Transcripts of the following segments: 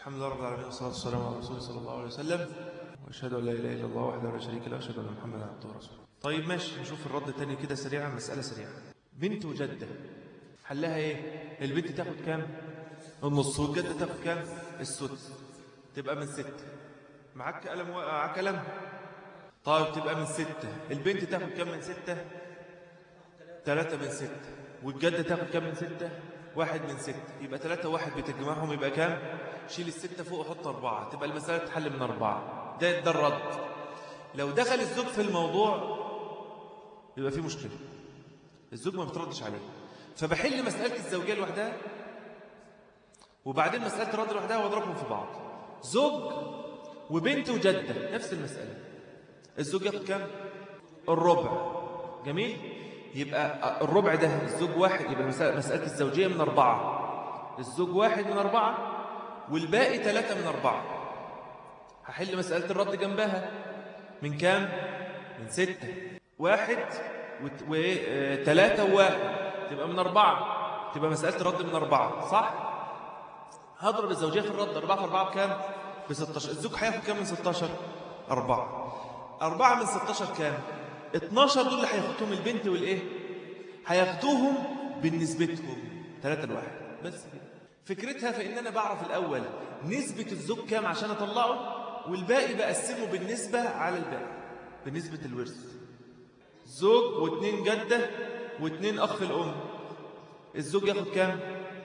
الحمد لله رب العالمين والصلاة والسلام على رسول صلى الله عليه وسلم وأشهد أن لا إله إلا الله وحده لا شريك له وأشهد أن محمدا عبده ورسوله طيب ماشي نشوف الرد تاني كده سريعا مسألة سريعة بنت وجدة حلها إيه البنت تاخد كام النص والجدة تاخد كام السدس تبقى من ستة معاك قلم و... معاك قلم طيب تبقى من ستة البنت تاخد كام من ستة ثلاثة من ستة والجدة تاخد كام من ستة واحد من ستة يبقى ثلاثة واحد بتجمعهم يبقى كام شيل الستة فوق وحط أربعة تبقى المسألة تحل من أربعة ده ده الرد لو دخل الزوج في الموضوع يبقى في مشكلة الزوج ما بتردش عليه فبحل مسألة الزوجية لوحدها وبعدين مسألة الرد لوحدها واضربهم في بعض زوج وبنت وجدة نفس المسألة الزوج ياخد كام الربع جميل يبقى الربع ده الزوج واحد يبقى المسألة مسألة الزوجية من أربعة الزوج واحد من أربعة والباقي ثلاثة من أربعة هحل مسألة الرد جنبها من كام من ستة واحد وثلاثة وواحد تبقى من أربعة تبقى مسألة الرد من أربعة صح هضرب الزوجية في الرد أربعة في أربعة بكام ب 16 الزوج هياخد كام من 16 أربعة أربعة من 16 كام 12 دول اللي هياخدهم البنت والإيه هياخدوهم بالنسبتهم ثلاثة لواحد بس كده فكرتها في ان انا بعرف الاول نسبة الزوج كام عشان اطلعه والباقي بقسمه بالنسبة على الباقي بالنسبة الورث زوج واثنين جدة واثنين اخ الام الزوج ياخد كام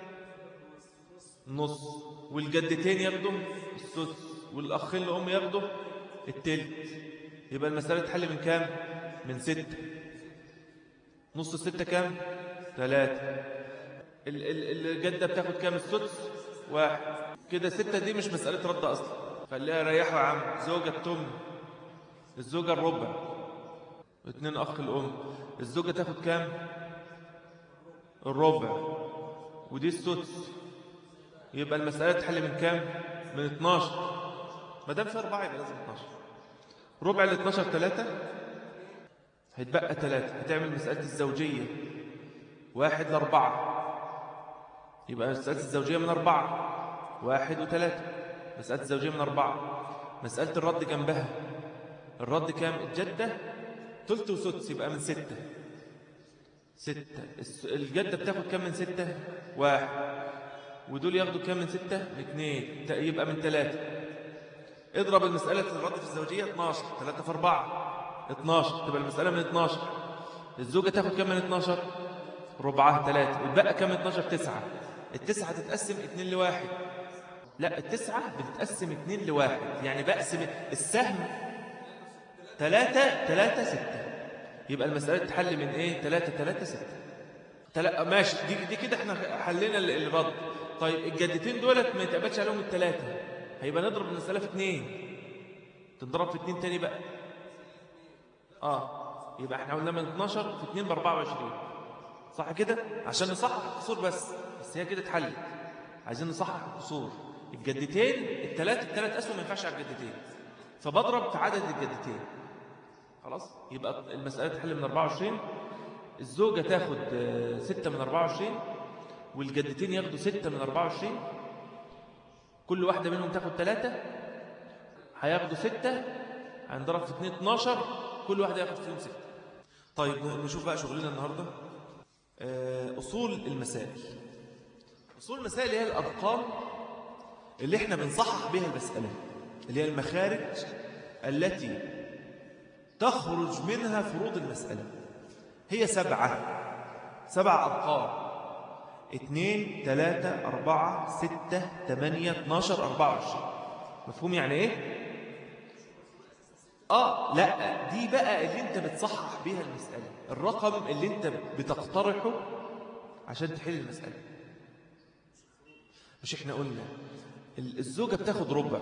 نص والجدتين ياخدوا السدس والاخين الام ياخدوا التلت يبقى المسألة تحل من كام من ستة نص الستة كام ثلاثة الجدة بتاخد كام السدس واحد كده ستة دي مش مسألة رد أصلا خليها ريحوا يا عم زوجة التم الزوجة الربع اتنين أخ الأم الزوجة تاخد كام الربع ودي السدس يبقى المسألة تحل من كام من 12 ما دام في أربعة يبقى لازم 12 ربع ال 12 ثلاثة هيتبقى ثلاثة هتعمل مسألة الزوجية واحد لأربعة يبقى مسألة الزوجية من أربعة واحد وثلاثة مسألة الزوجية من أربعة مسألة الرد جنبها الرد كام الجدة تلت وسدس يبقى من ستة ستة الجدة بتاخد كام من ستة واحد ودول ياخدوا كام من ستة اثنين يبقى من ثلاثة اضرب المسألة الرد في الزوجية 12 ثلاثة في أربعة 12 تبقى المسألة من 12 الزوجة تاخد كام من 12 ربعها ثلاثة يبقى كام من 12 تسعة التسعة تتقسم اتنين لواحد لا التسعة بتتقسم اتنين لواحد يعني بقسم السهم ثلاثة ثلاثة ستة يبقى المسألة تحل من ايه ثلاثة ثلاثة ستة تلا... ماشي دي, دي كده احنا حلينا الرد طيب الجدتين دولت ما يتقبلش عليهم الثلاثة هيبقى نضرب المسألة في اتنين تضرب في اتنين تاني بقى اه يبقى احنا قلنا من 12 في 2 ب 24 صح كده عشان نصحح القصور بس بس هي كده اتحلت عايزين نصحح القصور الجدتين الثلاث الثلاث اسهم ما ينفعش على الجدتين فبضرب في عدد الجدتين خلاص يبقى المسألة تحل من 24 الزوجة تاخد 6 من 24 والجدتين ياخدوا 6 من 24 كل واحدة منهم تاخد 3 هياخدوا 6 هنضرب في 2 12 كل واحدة ياخد فيهم 6 طيب نشوف بقى شغلنا النهارده أصول المسائل أصول المسائل هي الأرقام اللي احنا بنصحح بها المسألة اللي هي المخارج التي تخرج منها فروض المسألة هي سبعة سبع أرقام اثنين ثلاثة أربعة ستة ثمانية اتناشر أربعة وعشرين مفهوم يعني ايه؟ آه لا دي بقى اللي انت بتصحح بيها المسألة الرقم اللي انت بتقترحه عشان تحل المسألة مش احنا قلنا الزوجة بتاخد ربع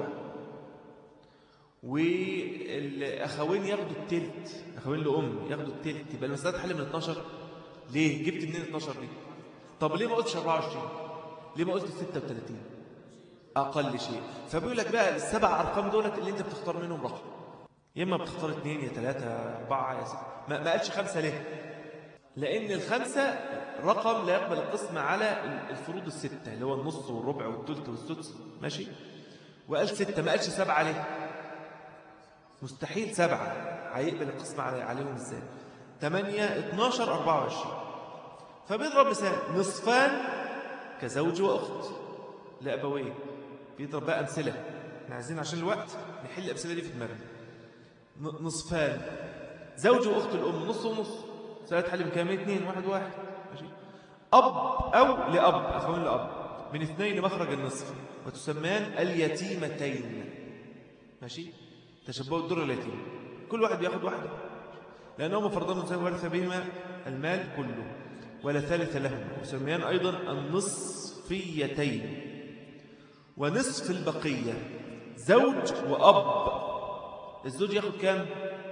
والأخوين ياخدوا التلت أخوين لأم ياخدوا التلت يبقى المسألة تحل من 12 ليه؟ جبت منين 12 دي؟ طب ليه ما قلتش 24 ليه ما قلت 36 أقل شيء فبيقول لك بقى السبع أرقام دولت اللي أنت بتختار منهم رقم يا إما بتختار اثنين يا ثلاثة أربعة يا ستة ما, ما قالش خمسة ليه لأن الخمسة رقم لا يقبل القسمة على الفروض الستة اللي هو النص والربع والثلث والسدس ماشي وقال ستة ما قالش سبعة ليه مستحيل سبعة هيقبل القسم عليهم ازاي ثمانية 12 24 فبيضرب مثال نصفان كزوج وأخت لأبوين بيضرب بقى أمثلة احنا عايزين عشان الوقت نحل الأمثلة دي في دماغنا نصفان زوج وأخت الأم نص ونص ثلاث حل كام اثنين واحد واحد ماشي أب أو لأب أخوين لأب من اثنين لمخرج النصف وتسمان اليتيمتين ماشي تشبه الدر اليتيم كل واحد بياخد واحدة لأنهم فرضان زي ورث بهما المال كله ولا ثالث لهم وسميان أيضا النصفيتين ونصف البقية زوج وأب الزوج ياخد كام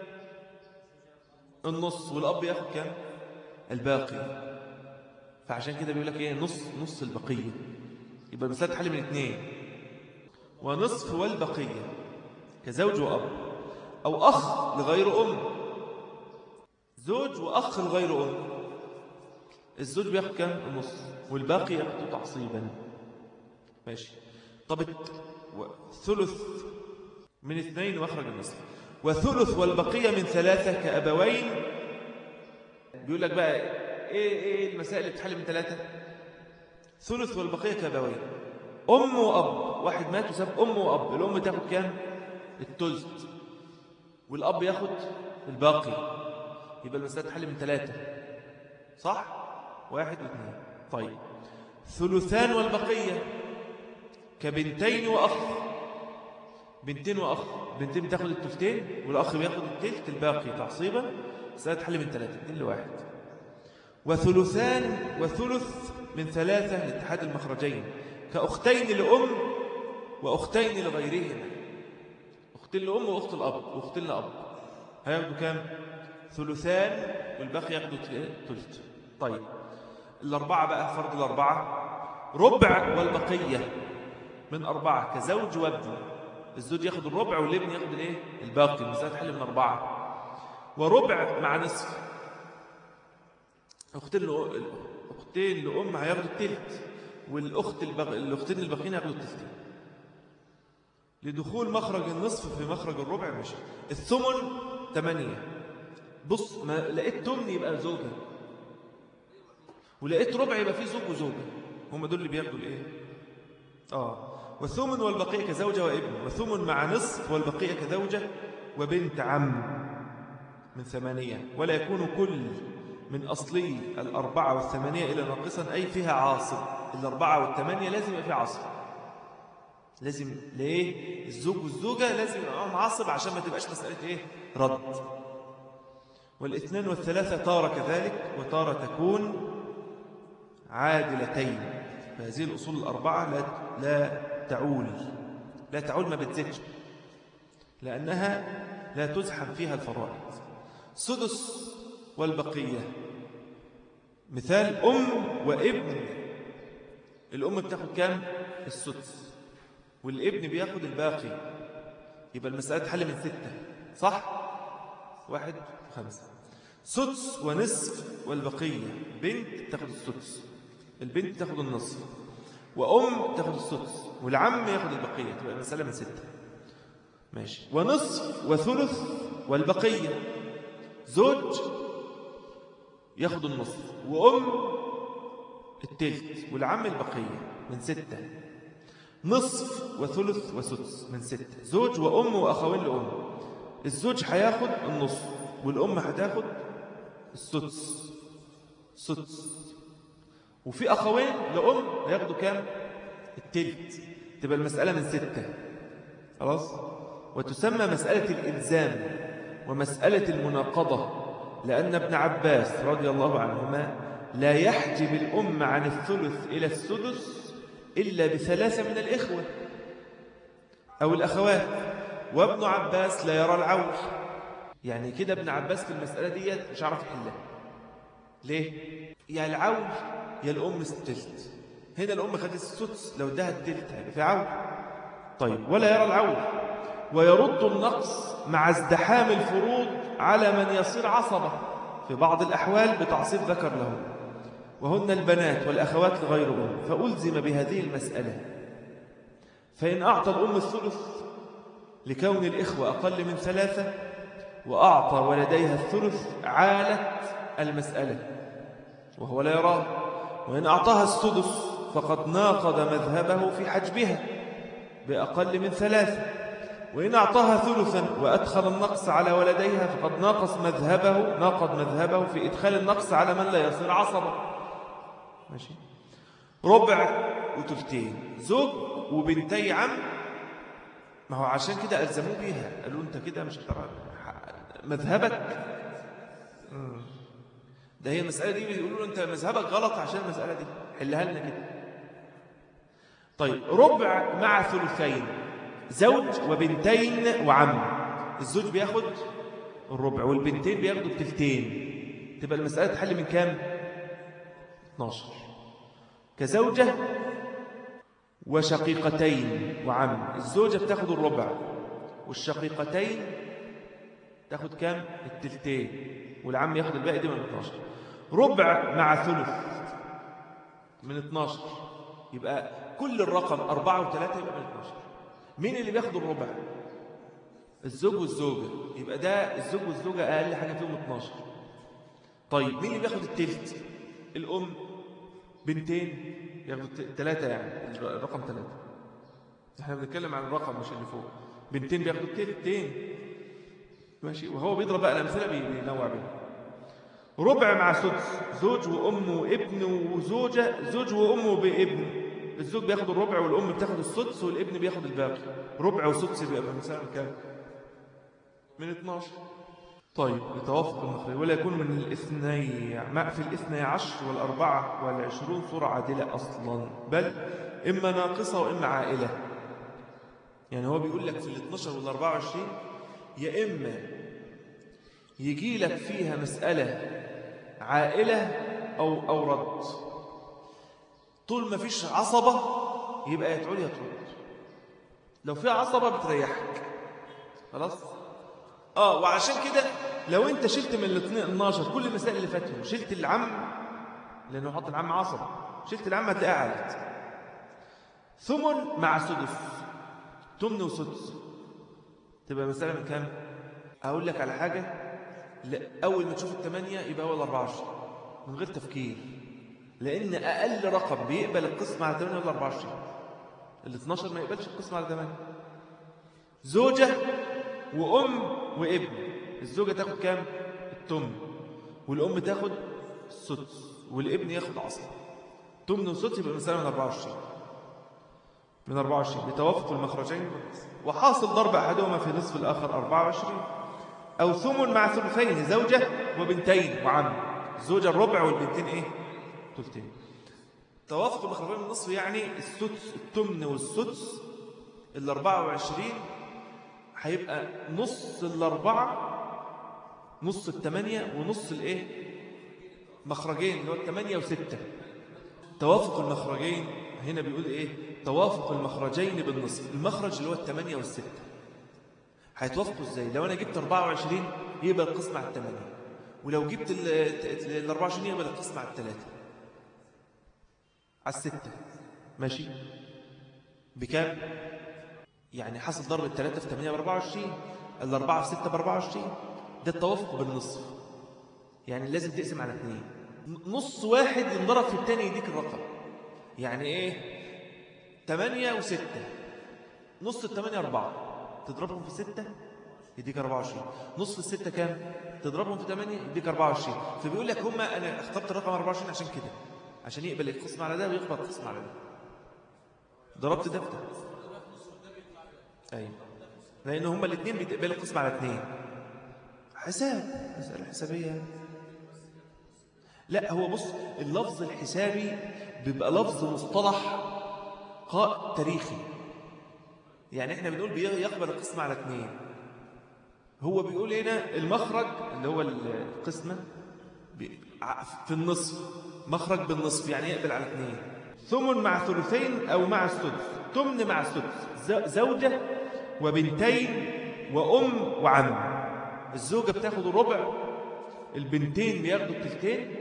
النص والأب ياخد كام الباقي فعشان كده بيقول لك ايه نص نص البقية يبقى المسألة تحل من اثنين ونصف والبقية كزوج وأب أو أخ لغير أم زوج وأخ لغير أم الزوج بياخد كام النص والباقي ياخده تعصيبا ماشي طب ثلث من اثنين واخرج النصف وثلث والبقية من ثلاثة كأبوين بيقول لك بقى ايه ايه المسائل اللي بتحل من ثلاثة ثلث والبقية كأبوين أم وأب واحد مات وساب أم وأب الأم تاخد كام الثلث والأب ياخد الباقي يبقى المسألة تحل من ثلاثة صح واحد واثنين طيب ثلثان والبقية كبنتين وأخ بنتين وأخ بنتين بتاخد التلتين والأخ بياخد التلت الباقي تعصيبا مسألة تحل من ثلاثة اثنين لواحد وثلثان وثلث من ثلاثة لاتحاد المخرجين كأختين لأم وأختين لغيرهما أختين لأم وأخت الأب وأختين لأب هياخدوا كام؟ ثلثان والباقي ياخدوا ثلث طيب الأربعة بقى فرض الأربعة ربع والبقية من أربعة كزوج وابن الزوج ياخد الربع والابن ياخد الايه الباقي المسألة تحل من أربعة وربع مع نصف أختين أختين لأم هياخدوا التلت والأخت البغ... الأختين الباقيين هياخدوا التلتين لدخول مخرج النصف في مخرج الربع ماشي الثمن ثمانية بص ما لقيت تمن يبقى زوجة ولقيت ربع يبقى فيه زوج وزوجة هم دول اللي بياخدوا الايه اه وثمن والبقية كزوجة وابن وثمن مع نصف والبقية كزوجة وبنت عم من ثمانية ولا يكون كل من أصلي الأربعة والثمانية إلى ناقصا أي فيها عاصب الأربعة والثمانية لازم يبقى فيها عاصب لازم ليه الزوج والزوجة لازم يبقى معهم عاصب عشان ما تبقاش مسألة إيه رد والاثنان والثلاثة تارة كذلك وتارة تكون عادلتين فهذه الأصول الأربعة لا, لا تعول لا تعول ما بتزيدش لأنها لا تزحم فيها الفرائض سدس والبقية مثال أم وابن الأم بتاخد كام؟ السدس والابن بياخد الباقي يبقى المسألة تحل من ستة صح؟ واحد خمسة سدس ونصف والبقية بنت تاخد السدس البنت تاخد النصف وأم تاخد السدس والعم ياخد البقية تبقى المسألة من ستة ماشي ونصف وثلث والبقية زوج ياخد النصف وأم التلت والعم البقية من ستة نصف وثلث وسدس من ستة زوج وأم وأخوين لأم الزوج هياخد النصف والأم هتاخد السدس سدس وفي أخوين لأم هياخدوا كام التلت تبقى المسألة من ستة خلاص وتسمى مسألة الإلزام ومسألة المناقضة لأن ابن عباس رضي الله عنهما لا يحجب الأم عن الثلث إلى السدس إلا بثلاثة من الإخوة أو الأخوات وابن عباس لا يرى العول يعني كده ابن عباس في المسألة دي مش عارف يحلها ليه؟ يا العول يا الأم التلت هنا الأم خدت السدس لو ادها التلت هيبقى في عول طيب ولا يرى العول ويرد النقص مع ازدحام الفروض على من يصير عصبة في بعض الأحوال بتعصيب ذكر له وهن البنات والأخوات لغير أم فألزم بهذه المسألة فإن أعطى الأم الثلث لكون الإخوة أقل من ثلاثة وأعطى ولديها الثلث عالت المسألة وهو لا يراه وإن أعطاها السدس فقد ناقض مذهبه في حجبها بأقل من ثلاثة وإن أعطاها ثلثا وأدخل النقص على ولديها فقد ناقص مذهبه ناقض مذهبه في إدخال النقص على من لا يصير عصبا ماشي ربع وتلتين زوج وبنتي عم ما هو عشان كده ألزموه بيها قالوا أنت كده مش هتعرف مذهبك ده هي المسألة دي بيقولوا له أنت مذهبك غلط عشان المسألة دي حلها لنا كده طيب ربع مع ثلثين زوج وبنتين وعم الزوج بياخد الربع والبنتين بياخدوا التلتين تبقى المسألة تحل من كام 12 كزوجة وشقيقتين وعم الزوجة بتاخد الربع والشقيقتين تاخد كام التلتين والعم ياخد الباقي دي من 12 ربع مع ثلث من 12 يبقى كل الرقم أربعة وثلاثة يبقى من 12 مين اللي بياخد الربع الزوج والزوجة يبقى ده الزوج والزوجة أقل حاجة فيهم 12 طيب مين اللي بياخد التلت الأم بنتين ياخدوا ثلاثة يعني الرقم ثلاثة احنا بنتكلم عن الرقم مش اللي فوق بنتين بياخدوا التلتين ماشي وهو بيضرب بقى الأمثلة بينوع بينهم ربع مع سدس زوج وأم وابن وزوجة زوج وأم وابن الزوج بياخد الربع والأم بتاخد السدس والابن بياخد الباقي ربع وسدس بيبقى مثلا كام من 12 طيب لتوافق المخرج ولا يكون من الاثني ما في الاثني عشر والأربعة والعشرون صورة عادلة أصلا بل إما ناقصة وإما عائلة يعني هو بيقول لك في ال 12 وال 24 يا إما يجي لك فيها مسألة عائلة أو, أو رد طول ما فيش عصبة يبقى يا تعود يا ترد لو في عصبة بتريحك خلاص اه وعشان كده لو انت شلت من الاثنين 12 كل المسائل اللي فاتهم شلت العم لانه حط العم عصبة شلت العم هتلاقيها عالت ثمن مع سدس تمن وسدس تبقى مسألة من كام أقول لك على حاجة لا أول ما تشوف الثمانية يبقى هو الأربعة من غير تفكير لأن أقل رقم بيقبل القسم على 8 ولا 24 ال 12 ما يقبلش القسم على 8 زوجة وأم وابن الزوجة تاخد كام؟ التمن والأم تاخد السدس والابن ياخد عصر تمن وسدس يبقى المسألة من 24 من 24 لتوافق المخرجين وحاصل ضرب أحدهما في نصف الآخر 24 أو ثمن مع ثلثين زوجة وبنتين وعم الزوجة الربع والبنتين إيه؟ ثلثين توافق المخرجين من النصف يعني السدس التمن والسدس ال 24 هيبقى نص الأربعة نص الثمانية ونص الإيه؟ مخرجين اللي هو الثمانية وستة توافق المخرجين هنا بيقول إيه؟ توافق المخرجين بالنصف المخرج اللي هو الثمانية والستة هيتوافقوا إزاي؟ لو أنا جبت 24 يبقى القسم على الثمانية ولو جبت ال 24 يبقى القسم على الثلاثة على الستة ماشي بكام؟ يعني حصل ضرب الثلاثة في 8 ب 24 الأربعة في 6 ب 24 ده التوافق بالنصف يعني لازم تقسم على اثنين نص واحد ينضرب في الثاني يديك الرقم يعني ايه 8 و6 نص الثمانية أربعة تضربهم في 6 يديك 24 نص الستة كام تضربهم في 8 يديك 24 فبيقول لك هم أنا اخترت الرقم 24 عشان كده عشان يقبل القسم على ده ويقبل القسم على ده ضربت ده في ده أيوة لأن هما الاثنين بيتقبلوا القسم على اثنين حساب مسألة حسابية لا هو بص اللفظ الحسابي بيبقى لفظ مصطلح قاء تاريخي يعني احنا بنقول بيقبل القسم على اثنين هو بيقول هنا المخرج اللي هو القسمة في النصف مخرج بالنصف يعني يقبل على اثنين ثمن مع ثلثين أو مع السدس تمن مع السدس زوجة وبنتين وأم وعم الزوجة بتاخد الربع البنتين بياخدوا التلتين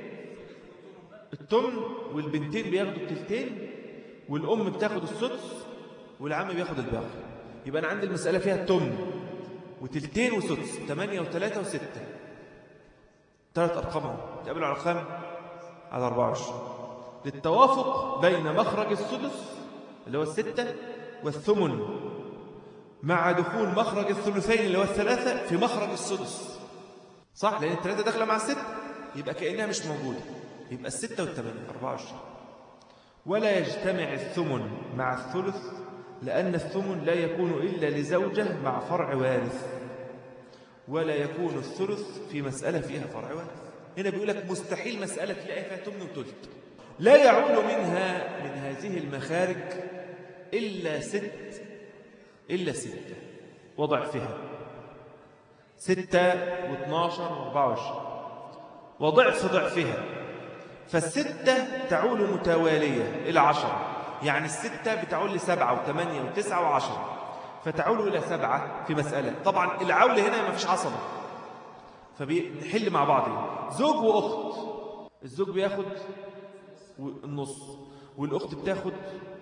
التمن والبنتين بياخدوا التلتين والأم بتاخد السدس والعم بياخد الباقي يبقى أنا عندي المسألة فيها التمن وتلتين وسدس ثمانية وثلاثة وستة ثلاث أرقام تقابلوا على كام؟ على 24 للتوافق بين مخرج السدس اللي هو الستة والثمن مع دخول مخرج الثلثين اللي هو الثلاثة في مخرج السدس صح لأن الثلاثة داخلة مع الستة يبقى كأنها مش موجودة يبقى الستة والثمانية 24 ولا يجتمع الثمن مع الثلث لأن الثمن لا يكون إلا لزوجة مع فرع وارث ولا يكون الثلث في مسألة فيها فرع وارث هنا بيقول لك مستحيل مسألة تلاقي فيها تمن وتلت لا يعول منها من هذه المخارج إلا ست إلا ستة وضع فيها ستة واثناشر واربعة وعشرين وضعف ضعفها فالستة تعول متوالية إلى عشرة يعني الستة بتعول لسبعة وثمانية وتسعة وعشرة فتعول إلى سبعة في مسألة طبعا العول هنا ما فيش عصبة فبنحل مع بعض زوج وأخت الزوج بياخد النص والأخت بتاخد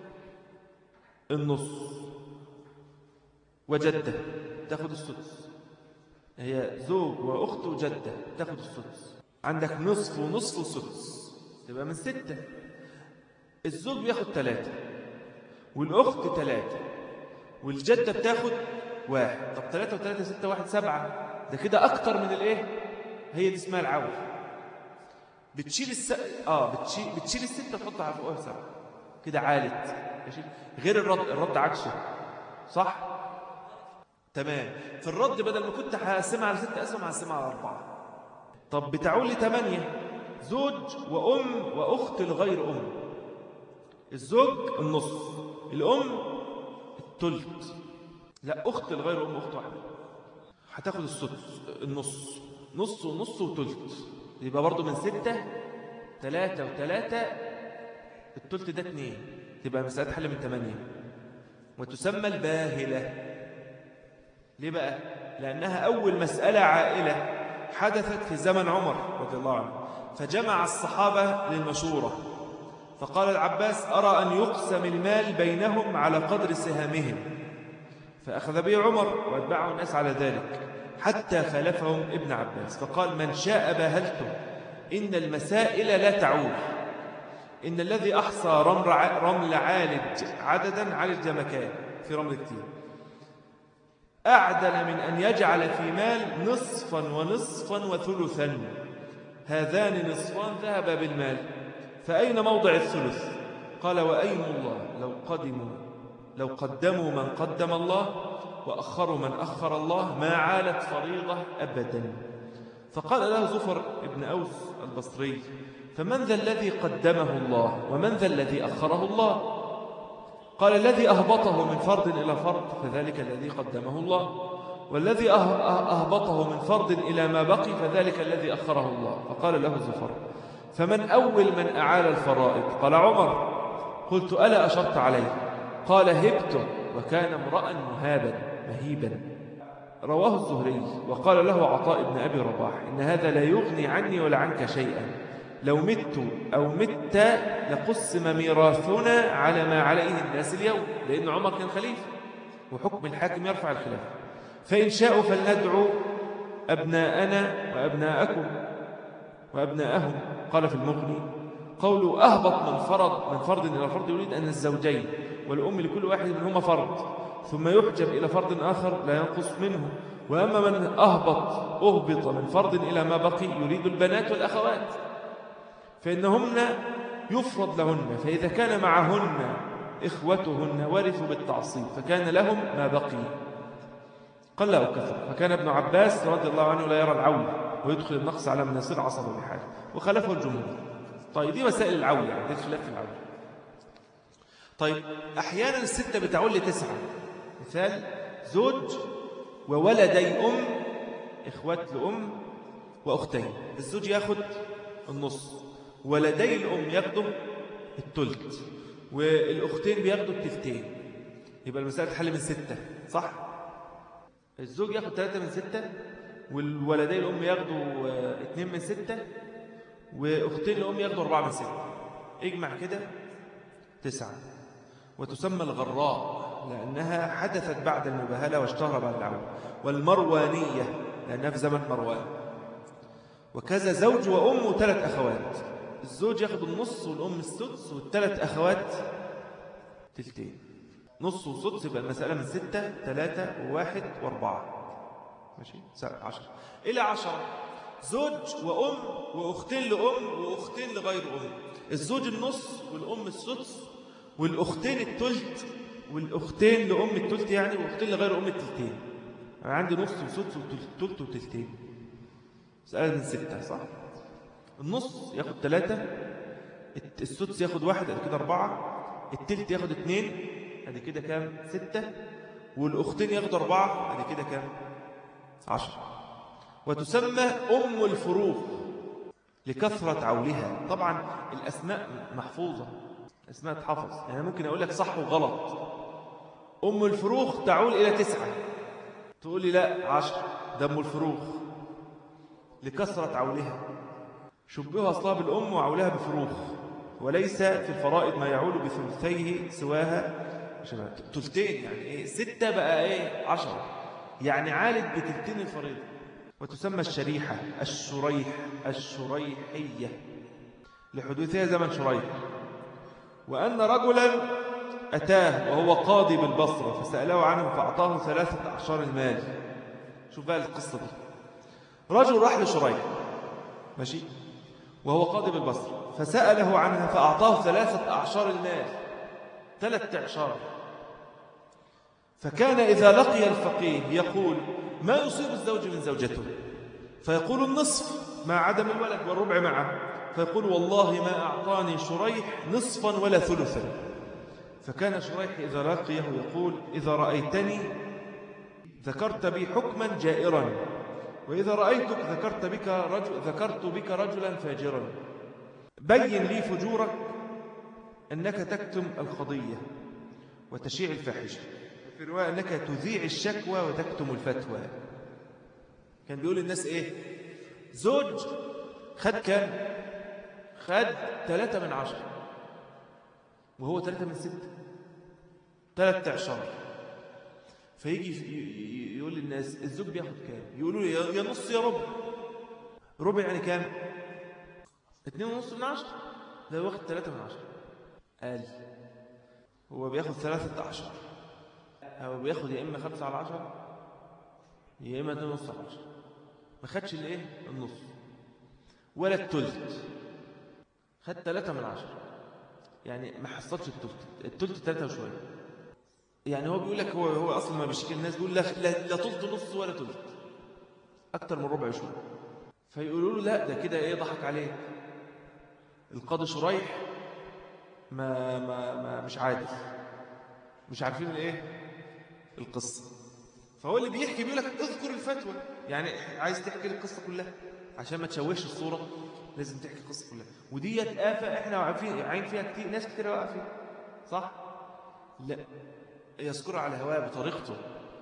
النص وجدة تاخد السدس هي زوج وأخت وجدة تاخد السدس عندك نصف ونصف وسدس تبقى من ستة الزوج بياخد ثلاثة والأخت ثلاثة والجدة بتاخد واحد طب ثلاثة وثلاثة ستة واحد سبعة ده كده أكتر من الإيه هي دي اسمها العول بتشيل الس... آه بتشيل, بتشيل الستة تحطها فوقها سبعة كده عالت ماشي غير الرد الرد عكسه صح تمام في الرد بدل ما كنت هقسمها على ستة أسهم هقسمها على أربعة طب بتعول لي ثمانية زوج وأم وأخت الغير أم الزوج النص الأم التلت لا أخت الغير أم أخت واحدة هتاخد السدس النص نص ونص وتلت يبقى برضو من ستة ثلاثة وثلاثة التلت ده اتنين تبقى مسألة حل من ثمانية وتسمى الباهلة ليه بقى؟ لأنها أول مسألة عائلة حدثت في زمن عمر رضي الله عنه فجمع الصحابة للمشورة فقال العباس أرى أن يقسم المال بينهم على قدر سهامهم فأخذ به عمر واتبعه الناس على ذلك حتى خالفهم ابن عباس فقال من شاء باهلته إن المسائل لا تعول إن الذي أحصى رمل عالج عددا عالج مكان في رمل كتير أعدل من أن يجعل في مال نصفا ونصفا وثلثا هذان نصفان ذهب بالمال فأين موضع الثلث قال وأين الله لو قدموا لو قدموا من قدم الله وأخروا من أخر الله ما عالت فريضة أبدا فقال له زفر ابن أوس البصري فمن ذا الذي قدمه الله ومن ذا الذي أخره الله قال الذي أهبطه من فرض إلى فرض فذلك الذي قدمه الله والذي أهبطه من فرض إلى ما بقي فذلك الذي أخره الله فقال له زفر فمن أول من أعال الفرائض قال عمر قلت ألا أشرت عليه قال هبته وكان امرأ مهابا مهيبا رواه الزهري وقال له عطاء بن أبي رباح إن هذا لا يغني عني ولا عنك شيئا لو مت أو مت لقسم ميراثنا على ما عليه الناس اليوم لأن عمر كان خليفة وحكم الحاكم يرفع الخلاف فإن شاءوا فلندعو أبناءنا وأبناءكم وأبناءهم قال في المغني قوله أهبط من فرض من فرض إلى فرض يريد أن الزوجين والأم لكل واحد منهما فرض ثم يحجب إلى فرض آخر لا ينقص منه وأما من أهبط أهبط من فرض إلى ما بقي يريد البنات والأخوات فإنهن يفرض لهن فإذا كان معهن إخوتهن ورثوا بالتعصيب فكان لهم ما بقي قل أو كثر فكان ابن عباس رضي الله عنه لا يرى العول ويدخل النقص على من يصير عصبه بحاله وخلفه الجمهور طيب دي مسائل العول يعني دي خلاف في العول طيب أحيانا الستة بتعول لتسعة مثال زوج وولدي أم إخوات لأم وأختين الزوج ياخد النص ولدي الأم ياخدوا التلت والأختين بياخدوا التلتين يبقى المسألة تحل من ستة صح؟ الزوج ياخد ثلاثة من ستة والولدي الأم ياخدوا اثنين من ستة وأختين الأم ياخدوا أربعة من ستة اجمع كده تسعة وتسمى الغراء لأنها حدثت بعد المباهلة واشتهر بعد العودة والمروانية لأنها في زمن مروان وكذا زوج وأم وثلاث أخوات الزوج ياخد النص والأم السدس والثلاث أخوات تلتين نص وسدس يبقى المسألة من ستة ثلاثة وواحد واربعة ماشي سبعة عشر إلى عشرة زوج وأم وأختين لأم وأختين لغير أم الزوج النص والأم السدس والأختين التلت والأختين لأم التلت يعني وأختين لغير أم التلتين أنا عندي نص وسدس وتلت وتلتين مسألة من ستة صح النص ياخد ثلاثة السدس ياخد واحد ادي كده أربعة التلت ياخد اتنين ادي كده كام ستة والأختين ياخدوا أربعة ادي كده كام عشرة وتسمى أم الفروق لكثرة عولها طبعا الأسماء محفوظة الأسماء تحفظ يعني ممكن أقول لك صح وغلط أم الفروخ تعول إلى تسعة تقول لي لا عشر ده أم الفروخ لكثرة عولها شبهها أصلها بالأم وعولها بفروخ وليس في الفرائض ما يعول بثلثيه سواها تلتين يعني إيه ستة بقى إيه عشرة يعني عالت بتلتين الفريضة وتسمى الشريحة الشريح الشريحية لحدوثها زمن شريح وأن رجلا أتاه وهو قاضي بالبصرة فسأله عنه فأعطاه ثلاثة أعشار المال شوف بقى القصة دي رجل راح لشريح ماشي وهو قاضي بالبصرة فسأله عنها فأعطاه ثلاثة أعشار المال ثلاثة أعشار فكان إذا لقي الفقيه يقول ما يصيب الزوج من زوجته فيقول النصف مع عدم الولد والربع معه فيقول والله ما أعطاني شريح نصفا ولا ثلثا فكان شريح إذا لقيه يقول إذا رأيتني ذكرت بي حكما جائرا وإذا رأيتك ذكرت بك رجل ذكرت بك رجلا فاجرا بين لي فجورك أنك تكتم القضية وتشيع الفاحشة في رواية أنك تذيع الشكوى وتكتم الفتوى كان بيقول للناس إيه زوج خد كام خد ثلاثة من عشرة وهو ثلاثة من ستة ثلاثة عشر فيجي يقول للناس الزوج بياخد كام يقولوا لي يا نص يا ربع ربع يعني كام اتنين ونص من عشرة ده واخد ثلاثة من عشرة قال هو بياخد ثلاثة عشر هو بياخد يا إما خمسة على عشرة يا إما اتنين ونص على عشرة ما خدش الايه النص ولا التلت خد ثلاثة من عشرة يعني ما حصلش التلت التلت ثلاثة وشوية يعني هو بيقول لك هو هو اصلا ما بيشكي الناس بيقول لا لا, لا تلت نص ولا تلت اكتر من ربع شويه فيقولوا له لا ده كده ايه ضحك عليه القاضي شريح ما ما ما مش عادل مش عارفين الايه القصه فهو اللي بيحكي بيقول لك اذكر الفتوى يعني عايز تحكي القصه كلها عشان ما تشوهش الصوره لازم تحكي القصه كلها وديت آفة احنا عارفين عين فيها كتير ناس كتير واقفه فيها صح لا يذكرها على هواه بطريقته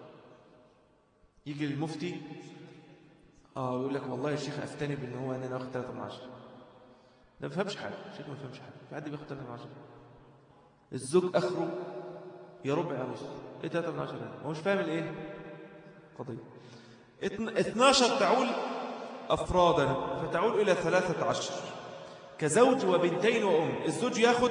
يجي المفتي اه يقول لك والله يا شيخ افتني بان هو انا واخد 3 من 10 ده ما فهمش حاجه الشيخ ما فهمش حاجه في حد بياخد 3 من 10 الزوج اخره يا ربع يا نص ايه 3 من 10 هو مش فاهم الايه قضيه 12 تعول افرادا فتعول الى 13 كزوج وبنتين وام الزوج ياخد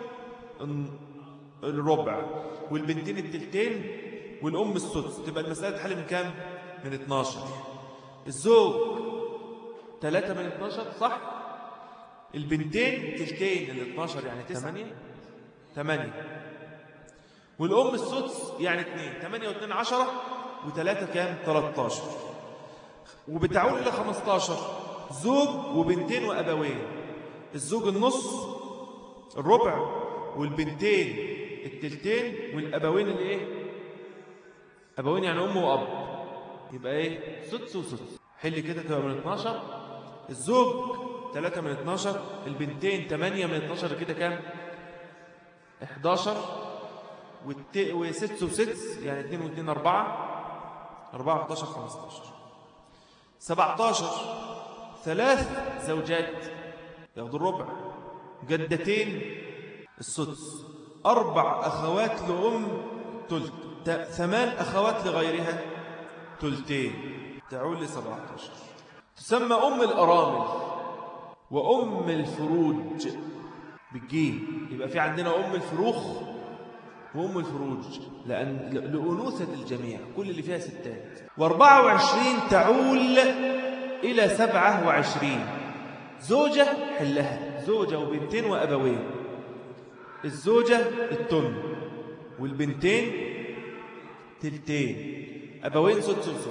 الربع والبنتين التلتين والأم السدس تبقى المسألة تحل من كام؟ من 12 الزوج 3 من 12 صح؟ البنتين تلتين ال 12 يعني 9 8 8 والأم السدس يعني 2 8 و2 10 و3 كام؟ 13 وبتعول إلى 15 زوج وبنتين وأبوين الزوج النص الربع والبنتين التلتين والأبوين اللي إيه أبوين يعني أم وأب يبقى إيه سدس وسدس حل كده تبقى من 12 الزوج 3 من 12 البنتين 8 من 12 كده كام 11 والت... وسدس وسدس يعني 2 و2 4 4 11 15 17 ثلاث زوجات ياخدوا الربع جدتين السدس أربع أخوات لأم تلت ت- ثمان أخوات لغيرها تلتين تعول ل 17 تسمى أم الأرامل وأم الفروج بالجيم يبقى في عندنا أم الفروخ وأم الفروج لأن ل- لأنوثة الجميع كل اللي فيها ستات واربعة وعشرين تعول إلى سبعة وعشرين زوجة حلها زوجة وبنتين وأبوين الزوجة التن والبنتين تلتين أبوين سدس وسدس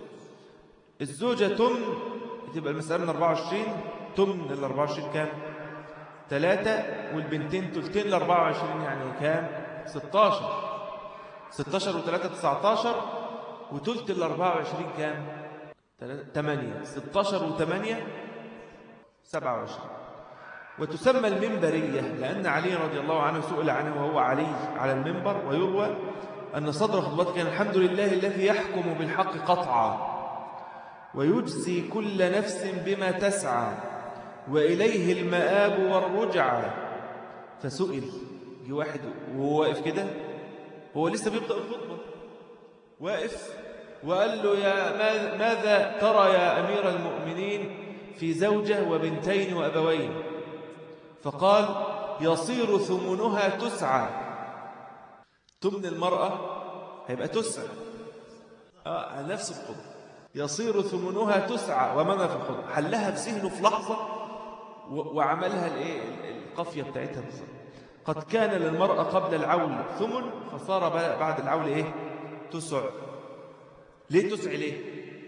الزوجة تم تبقى المسألة من 24 تم ال 24 كام؟ ثلاثة والبنتين تلتين ل 24 يعني كام؟ 16 16 و3 19 وتلت ال 24 كام؟ 8 16 و8 27 وتسمى المنبرية لأن علي رضي الله عنه سئل عنه وهو علي على المنبر ويروى أن صدر خطبته كان الحمد لله الذي يحكم بالحق قطعا ويجزي كل نفس بما تسعى وإليه المآب والرجعى فسئل جه واحد وهو واقف كده هو لسه بيبدأ الخطبة واقف وقال له يا ما- ماذا ترى يا أمير المؤمنين في زوجة وبنتين وأبوين فقال يصير ثمنها تسعى تمن المرأة هيبقى تسعى آه على نفس الخطبة يصير ثمنها تسعى ومنى في الخطبة حلها في ذهنه في لحظة و- وعملها الايه ال- القافية بتاعتها بالظبط قد كان للمرأة قبل العول ثمن فصار ب- بعد العول ايه تسع ليه تسع ليه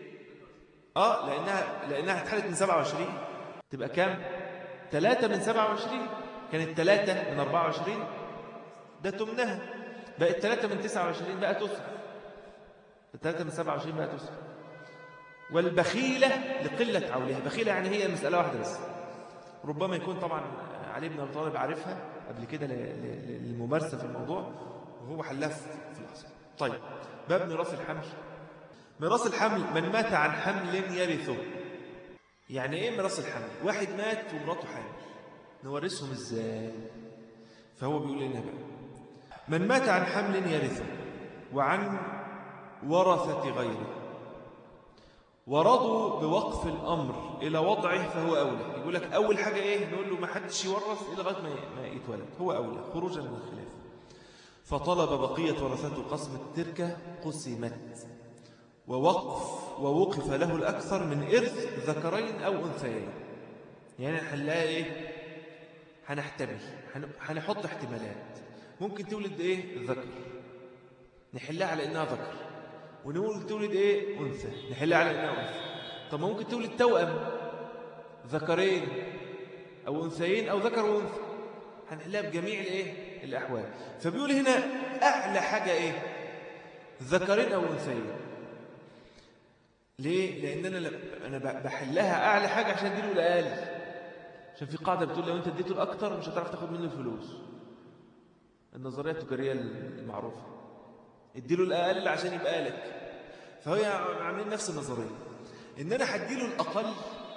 اه لانها لانها اتحلت من 27 تبقى كام 3 من 27 كانت 3 من 24 ده تمنها بقت 3 من 29 بقى تسع 3 من 27 بقى تسع والبخيلة لقلة عولها بخيلة يعني هي مسألة واحدة بس ربما يكون طبعا علي بن أبي طالب عارفها قبل كده ل- ل- للممارسة في الموضوع وهو حلها في في لحظة طيب باب ميراث الحمل ميراث الحمل من مات عن حمل يرثه يعني ايه ميراث الحمل واحد مات ومراته حامل نورثهم ازاي فهو بيقول لنا بقى من مات عن حمل يرثه وعن ورثة غيره ورضوا بوقف الأمر إلى وضعه فهو أولى يقول لك أول حاجة إيه نقول له ما حدش يورث إلا لغاية ما ما يتولد هو أولى خروجا من الخلاف فطلب بقية ورثته قسم التركة قسمت ووقف ووقف له الأكثر من إرث ذكرين أو أنثيين يعني هنلاقي إيه هنحتمل هن- هنحط احتمالات ممكن تولد إيه ذكر نحلها على إنها ذكر ونقول تولد إيه أنثى نحلها على إنها أنثى طب ما ممكن تولد توأم ذكرين أو أنثيين أو ذكر وأنثى هنحلها بجميع الإيه الأحوال فبيقول هنا أعلى حاجة إيه ذكرين أو أنثيين ليه؟ لأن أنا ل- أنا ب- بحلها أعلى حاجة عشان أديله الأقل عشان في قاعدة بتقول لو أنت اديته الأكتر مش هتعرف تاخد منه الفلوس النظرية التجارية المعروفة اديله الأقل عشان يبقى لك فهي عاملين نفس النظرية إن أنا هديله الأقل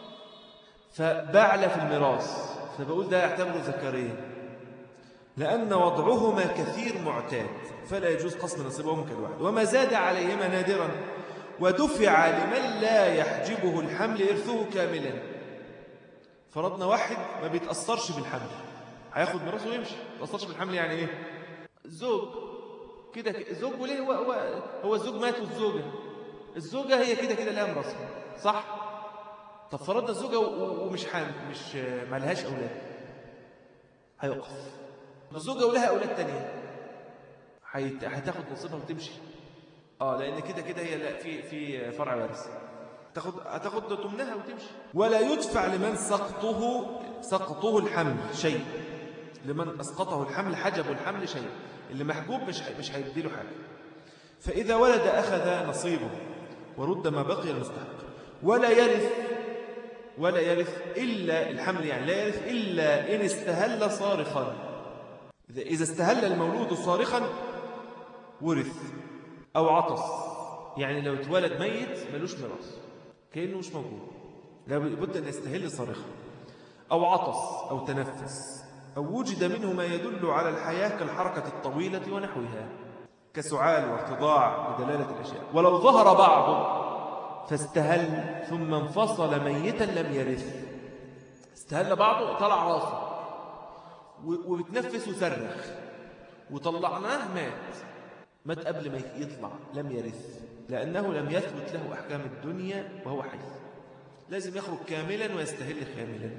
فبعلى في الميراث فبقول ده يعتبره ذكرين لأن وضعهما كثير معتاد فلا يجوز قسم نصيبهم كالواحد وما زاد عليهما نادرا ودفع لمن لا يحجبه الحمل إرثه كاملا فرضنا واحد ما بيتأثرش بالحمل هياخد ميراثه ويمشي ما بيتأثرش بالحمل يعني إيه الزوج كده ك- الزوج وليه هو, هو, هو الزوج مات والزوجة الزوجة هي كده كده لها ميراث صح طب فرضنا الزوجة و- و- ومش حامل مش ما لهاش أولاد هيوقف الزوجة ولها أولاد تانية هيت- هتاخد نصيبها وتمشي اه لان كده كده هي لا في في فرع وارث تاخد هتاخد تمنها وتمشي ولا يدفع لمن سقطه سقطه الحمل شيء لمن اسقطه الحمل حجبه الحمل شيء اللي محجوب مش هي- مش هيدي له حاجه فاذا ولد اخذ نصيبه ورد ما بقي المستحق ولا يرث ولا يرث الا الحمل يعني لا يرث الا ان استهل صارخا إذا- اذا استهل المولود صارخا ورث أو عطس يعني لو اتولد ميت ملوش ميراث كأنه مش موجود لابد أن يستهل صارخا أو عطس أو تنفس أو وجد منه ما يدل على الحياة كالحركة الطويلة ونحوها كسعال وارتضاع بدلالة الأشياء ولو ظهر بعض فاستهل ثم انفصل ميتا لم يرث استهل بعضه طلع راسه وبتنفس وصرخ وطلعناه مات مات قبل ما يطلع لم يرث لأنه لم يثبت له أحكام الدنيا وهو حي لازم يخرج كاملا ويستهل كاملا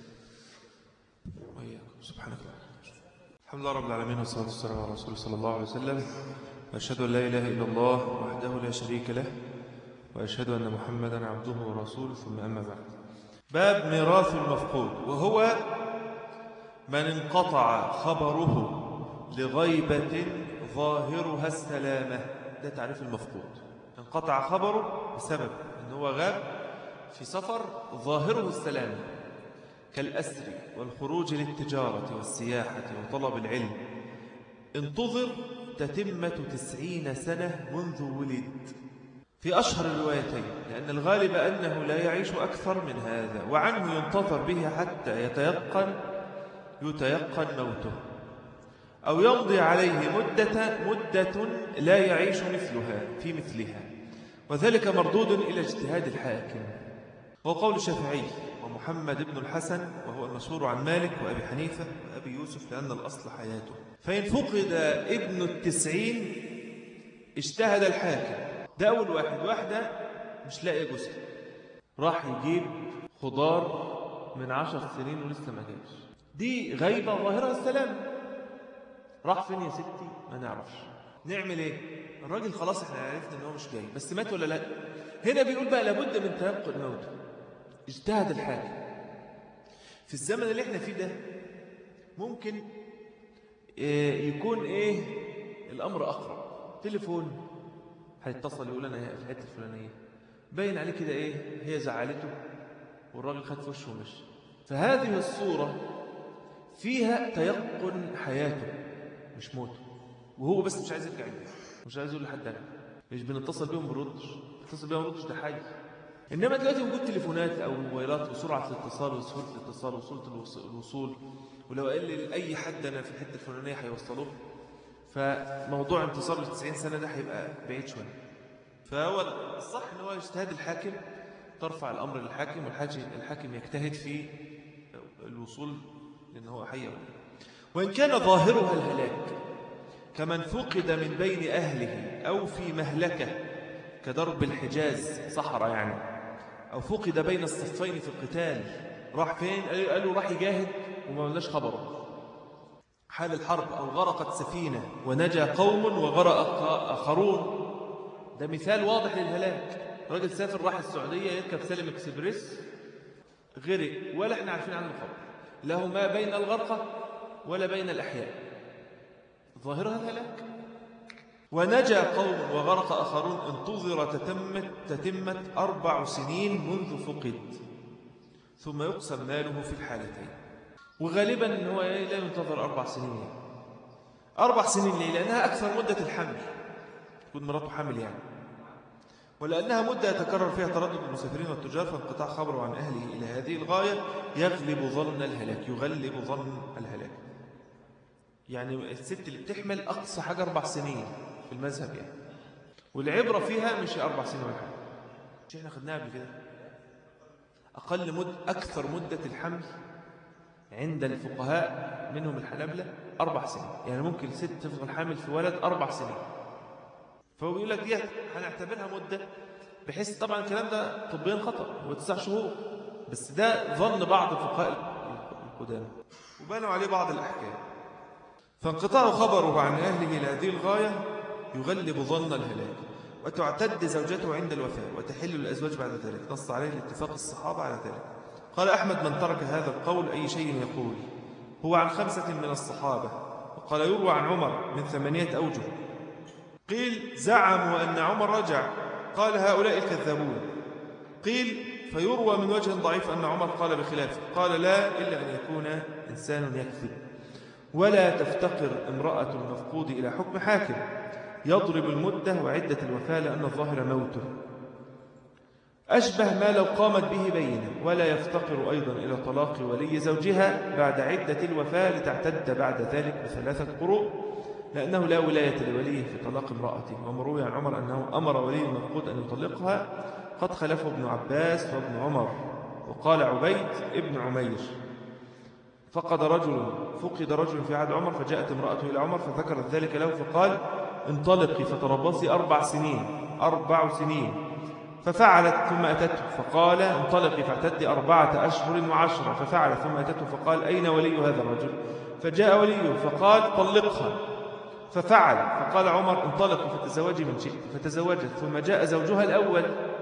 وإياكم سبحانك الله الحمد لله رب العالمين والصلاة والسلام على رسول صلى الله عليه وسلم وأشهد أن لا إله إلا الله وحده لا شريك له وأشهد أن محمدا عبده ورسوله ثم أما بعد باب ميراث المفقود وهو من انقطع خبره لغيبة ظاهرها السلامة ده تعريف المفقود انقطع خبره بسبب أنه هو غاب في سفر ظاهره السلامة كالأسر والخروج للتجارة والسياحة وطلب العلم انتظر تتمة تسعين سنة منذ ولد في أشهر الروايتين لأن الغالب أنه لا يعيش أكثر من هذا وعنه ينتظر به حتى يتيقن يتيقن موته أو يمضي عليه مدة, مدة لا يعيش مثلها في مثلها وذلك مردود إلى اجتهاد الحاكم وقول الشافعي ومحمد بن الحسن وهو المشهور عن مالك وأبي حنيفة وأبي يوسف لأن الأصل حياته فإن فقد ابن التسعين اجتهد الحاكم ده أول واحد واحدة مش لاقي جزء راح يجيب خضار من عشر سنين ولسه ما جابش دي غيبة ظاهرة السلام راح فين يا ستي ما نعرفش نعمل ايه الراجل خلاص احنا عرفنا ان هو مش جاي بس مات ولا لا هنا بيقول بقى لابد من تيقن موته اجتهد الحاكم في الزمن اللي احنا فيه ده ممكن يكون ايه الامر اقرب تليفون هيتصل يقول انا في الحته الفلانيه باين عليه كده ايه هي زعلته والراجل خد في وشه ومشي فهذه الصوره فيها تيقن حياته مش موته وهو بس مش عايز يرجع البيت مش عايز يقول لحد انا مش بنتصل بيهم بردش اتصل بيهم بردش ده حاجه انما دلوقتي وجود تليفونات او موبايلات وسرعه الاتصال وسهوله الاتصال وسهوله الوصول ولو قال لي اي حد انا في الحته الفلانيه هيوصلوه فموضوع انتصار ل 90 سنه ده هيبقى بعيد شويه فهو الصح ان هو اجتهاد الحاكم ترفع الامر للحاكم والحاكم الحاكم يجتهد في الوصول لان هو حي وان كان ظاهرها الهلاك كمن فقد من بين اهله او في مهلكه كدرب الحجاز صحراء يعني او فقد بين الصفين في القتال راح فين قالوا راح يجاهد وما لناش خبره حال الحرب أو غرقت سفينة ونجا قوم وغرق آخرون ده مثال واضح للهلاك راجل سافر راح السعودية يركب سالم اكسبريس غرق ولا احنا عارفين عنه خبر له ما بين الغرقة ولا بين الأحياء ظاهرها الهلاك ونجا قوم وغرق آخرون انتظر تتمت تتمت أربع سنين منذ فقد ثم يقسم ماله في الحالتين وغالبا ان هو لا ينتظر أربع سنين يعني. أربع سنين ليه؟ لأنها أكثر مدة الحمل تكون مراته حمل يعني ولأنها مدة يتكرر فيها تردد المسافرين والتجار فانقطاع خبره عن أهله إلى هذه الغاية يغلب ظن الهلاك يغلب ظن الهلاك يعني الست اللي بتحمل أقصى حاجة أربع سنين في المذهب يعني والعبرة فيها مش أربع سنين ولا حاجة مش احنا خدناها قبل كده أقل مد أكثر مدة الحمل عند الفقهاء منهم الحنابلة أربع سنين يعني ممكن ست تفضل حامل في ولد أربع سنين فهو بيقول لك دي هنعتبرها مدة بحيث طبعا الكلام ده طبيا خطأ هو تسع شهور بس ده ظن بعض الفقهاء القدامى وبنوا عليه بعض الأحكام فانقطاع خبره عن أهله إلى هذه الغاية يغلب ظن الهلاك وتعتد زوجته عند الوفاة وتحل الأزواج بعد ذلك نص عليه الاتفاق الصحابة على ذلك قال أحمد من ترك هذا القول أي شيء يقول هو عن خمسة من الصحابة وقال يروى عن عمر من ثمانية أوجه قيل زعموا أن عمر رجع قال هؤلاء الكذابون قيل فيروى من وجه ضعيف أن عمر قال بخلافه قال لا إلا أن يكون إنسان يكذب ولا تفتقر امرأة المفقود إلى حكم حاكم يضرب المدة وعدة الوفاة لأن الظاهر موته أشبه ما لو قامت به بينة ولا يفتقر أيضا إلى طلاق ولي زوجها بعد عدة الوفاة لتعتد بعد ذلك بثلاثة قروء لأنه لا ولاية لوليه في طلاق امرأته ومروي عن عمر أنه أمر ولي المفقود أن يطلقها قد خلفه ابن عباس وابن عمر وقال عبيد ابن عمير فقد رجل فقد رجل في عهد عمر فجاءت امرأته إلى عمر فذكرت ذلك له فقال انطلقي فتربصي أربع سنين أربع سنين ففعلت ثم أتته فقال انطلقي فاعتدي أربعة أشهر وعشرة ففعلت ثم أتته فقال أين ولي هذا الرجل فجاء وليه فقال طلقها ففعل فقال عمر انطلقي فتزوجي من شئت فتزوجت ثم جاء زوجها الأول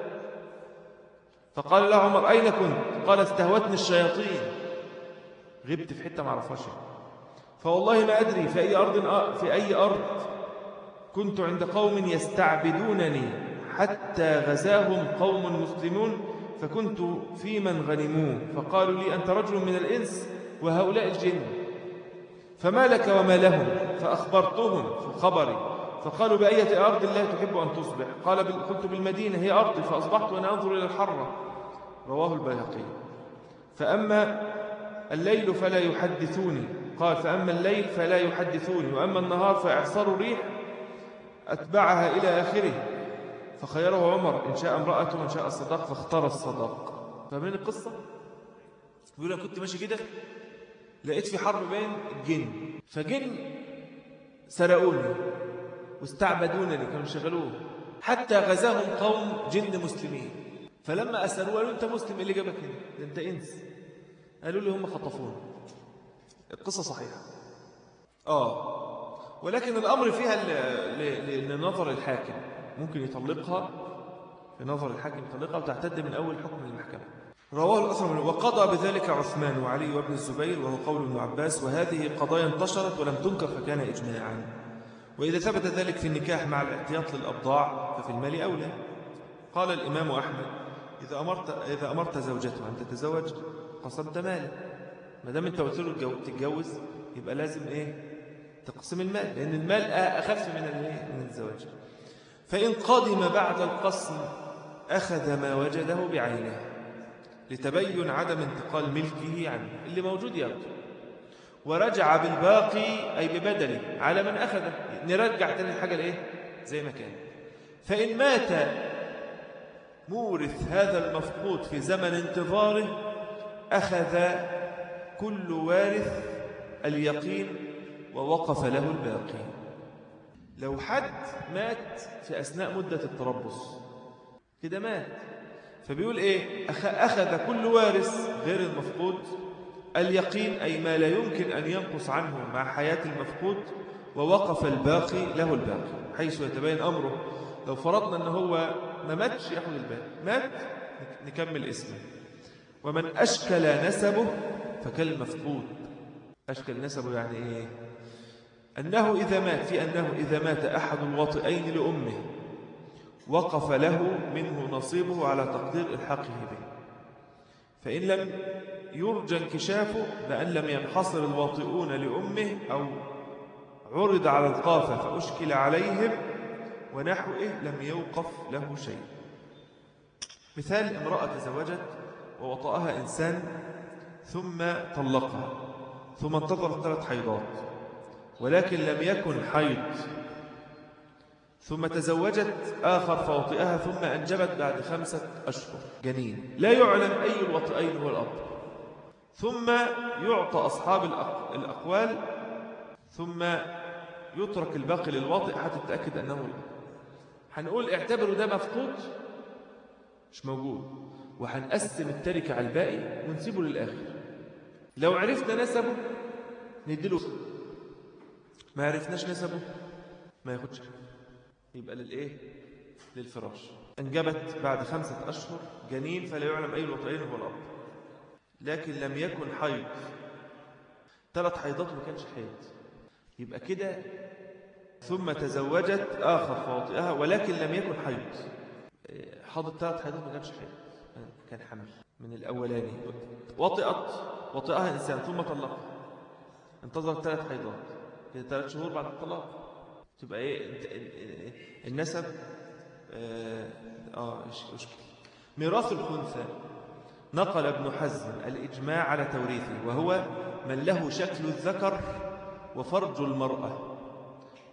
فقال له عمر أين كنت قال استهوتني الشياطين غبت في حتة ما عرفهاش فوالله ما أدري في أي أرض في أي أرض كنت عند قوم يستعبدونني حتى غزاهم قوم مسلمون فكنت في من غنموه فقالوا لي أنت رجل من الإنس وهؤلاء الجن فما لك وما لهم فأخبرتهم في خبري فقالوا بأية أرض الله تحب أن تصبح قال قلت بالمدينة هي أرضي فأصبحت وأنا أنظر إلى الحرة رواه البيهقي فأما الليل فلا يحدثوني قال فأما الليل فلا يحدثوني وأما النهار فإعصار ريح أتبعها إلى آخره فخيره عمر إن شاء امرأته وإن شاء الصداق فاختار الصداق فمن القصة يقول أنا كنت ماشي كده لقيت في حرب بين الجن فجن سرقوني واستعبدونني كانوا شغلوه حتى غزاهم قوم جن مسلمين فلما أسألوا قالوا أنت مسلم اللي جابك هنا ده أنت إنس قالوا لي هم خطفون القصة صحيحة آه ولكن الأمر فيها لنظر الحاكم ممكن يطلقها في نظر الحاكم يطلقها وتعتد من أول حكم المحكمة رواه الأثر وقضى بذلك عثمان وعلي وابن الزبير وهو قول ابن عباس وهذه قضايا انتشرت ولم تنكر فكان إجماعا وإذا ثبت ذلك في النكاح مع الاحتياط للأبضاع ففي المال أولى قال الإمام أحمد إذا أمرت, إذا أمرت زوجته أن تتزوج قسمت ماله ما دام أنت قلت له تتجوز يبقى لازم إيه تقسم المال لأن المال أخف من من الزواج فإن قدم بعد القسم أخذ ما وجده بعينه لتبين عدم انتقال ملكه عنه اللي موجود ياخده ورجع بالباقي أي ببدله على من أخذه نرجع تاني الحاجة لإيه زي ما كان فإن مات مورث هذا المفقود في زمن انتظاره أخذ كل وارث اليقين ووقف له الباقي لو حد مات في أثناء مدة التربص كده مات فبيقول إيه أخذ كل وارث غير المفقود اليقين أي ما لا يمكن أن ينقص عنه مع حياة المفقود ووقف الباقي له الباقي حيث يتبين أمره لو فرضنا أنه هو ما ماتش يأخذ الباقي مات نكمل اسمه ومن أشكل نسبه فكالمفقود أشكل نسبه يعني إيه أنه إذا مات في أنه إذا مات أحد الواطئين لأمه وقف له منه نصيبه على تقدير الحقه به فإن لم يرجى انكشافه بأن لم ينحصر الواطئون لأمه أو عرض على القافة فأشكل عليهم ونحوه لم يوقف له شيء مثال امرأة تزوجت ووطأها إنسان ثم طلقها ثم انتظرت ثلاث حيضات ولكن لم يكن حيض ثم تزوجت آخر فوطئها ثم أنجبت بعد خمسة أشهر جنين لا يعلم أي الوطئين هو الأب ثم يعطى أصحاب الأقوال ثم يترك الباقي للواطئ حتى تتأكد أنه الأب هنقول اعتبروا ده مفقود مش موجود وهنقسم التركة على الباقي ونسيبه للآخر لو عرفنا نسبه نديله ما عرفناش نسبه ما ياخدش يبقى للايه للفراش انجبت بعد خمسة أشهر جنين فلا يعلم أي الوطئين هو الأب لكن لم يكن حيض ثلاث حيضات ما كانش حيض يبقى كده ثم تزوجت آخر فوطئها ولكن لم يكن حيض حاضت ثلاث حيضات ما كانش حيض كان حمل من الأولاني وطئت وطئها إنسان ثم طلقها انتظرت ثلاث حيضات كده ثلاث شهور بعد الطلاق تبقى ايه النسب اه, آه اشكل ميراث الخنثى نقل ابن حزم الإجماع على توريثه وهو من له شكل الذكر وفرج المرأة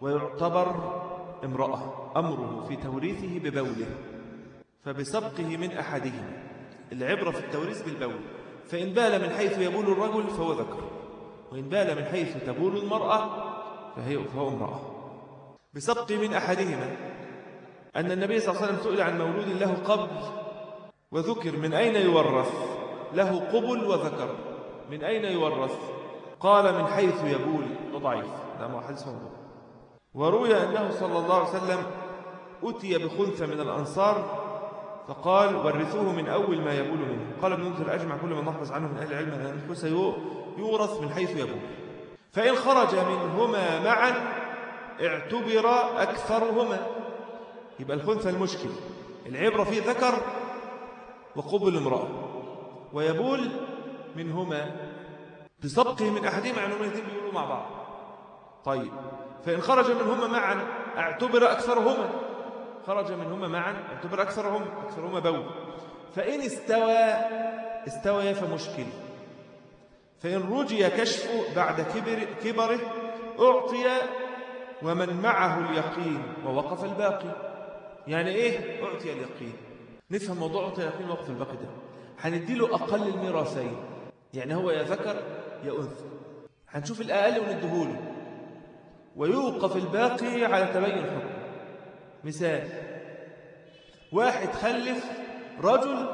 ويعتبر امرأة أمره في توريثه ببوله فبسبقه من أحدهما العبرة في التوريث بالبول فإن بال من حيث يبول الرجل فهو ذكر وإن بال من حيث تبول المرأة فهي فهو امرأة بسبق من أحدهما أن النبي صلى الله عليه وسلم سئل عن مولود له قبل وذكر من أين يورث له قبل وذكر من أين يورث قال من حيث يبول ضعيف هذا حديث موضوع وروي أنه صلى الله عليه وسلم أتي بخنثى من الأنصار فقال ورثوه من أول ما يبول منه قال ابن منذر أجمع كل من نحفظ عنه من أهل العلم أن الخنثى يورث من حيث يبول فإن خرج منهما معا اعتبر أكثرهما يبقى الخنثى المشكل العبرة فيه ذكر وقبل امرأة ويبول منهما بسبقه من أحدهما عنهم الاثنين بيقولوا مع بعض طيب فإن خرج منهما معا اعتبر أكثرهما خرج منهما معا اعتبر أكثرهم أكثرهما بول فإن استوى استوى فمشكل فإن رجي كشفه بعد كبر كبره أعطي ومن معه اليقين ووقف الباقي يعني إيه أعطي اليقين نفهم موضوع أعطي اليقين ووقف الباقي ده هنديله أقل الميراثين يعني هو يا ذكر يا أنثى هنشوف الأقل ونديهوله ويوقف الباقي على تبين حكم مثال واحد خلف رجل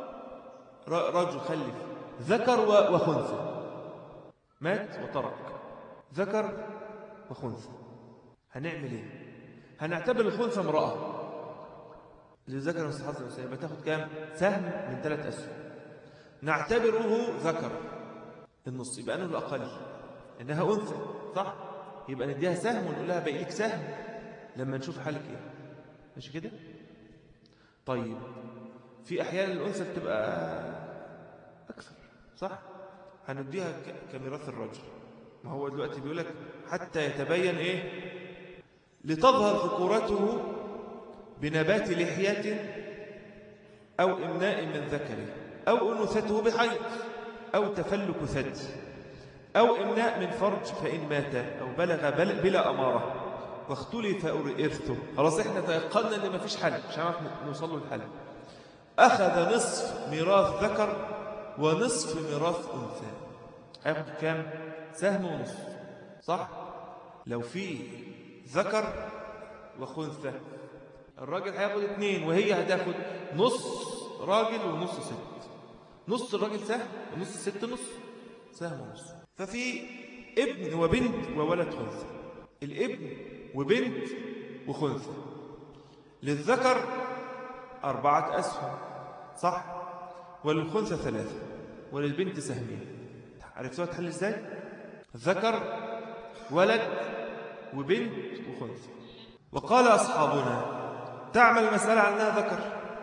رجل خلف ذكر وخنثى مات وترك ذكر وخنثى هنعمل ايه هنعتبر الخنثى امرأة للذكر مستحضر الأنثى يبقى تاخد كام سهم من ثلاث أسهم نعتبره ذكر النص يبقى أنه الأقل إنها أنثى صح يبقى نديها سهم ونقول لها باقي لك سهم لما نشوف حالك ايه ماشي كده طيب في أحيان الأنثى بتبقى أكثر صح هنديها كميراث الرجل ما هو دلوقتي بيقول لك حتى يتبين إيه لتظهر ذكورته بنبات لحية أو إمناء من ذكره أو أنوثته بحيض أو تفلك ثدي أو إمناء من فرج فإن مات أو بلغ بل بلا أمارة واختلف إرثه خلاص إحنا تيقنا أن ما فيش حل مش هنعرف نوصل له الحل أخذ نصف ميراث ذكر ونصف ميراث أنثى هياخد كام سهم ونصف صح لو في ذكر وخنثى الراجل هياخد اثنين وهي هتاخد نص راجل ونص ست نص الراجل سهم ونص الست نص سهم ونص ففي ابن وبنت وولد خنثى الابن وبنت وخنثى للذكر أربعة أسهم صح وللخنثى ثلاثة وللبنت سهمين عرفتوها تحل ازاي ذكر ولد وبنت وخنثى وقال أصحابنا تعمل المسألة على أنها ذكر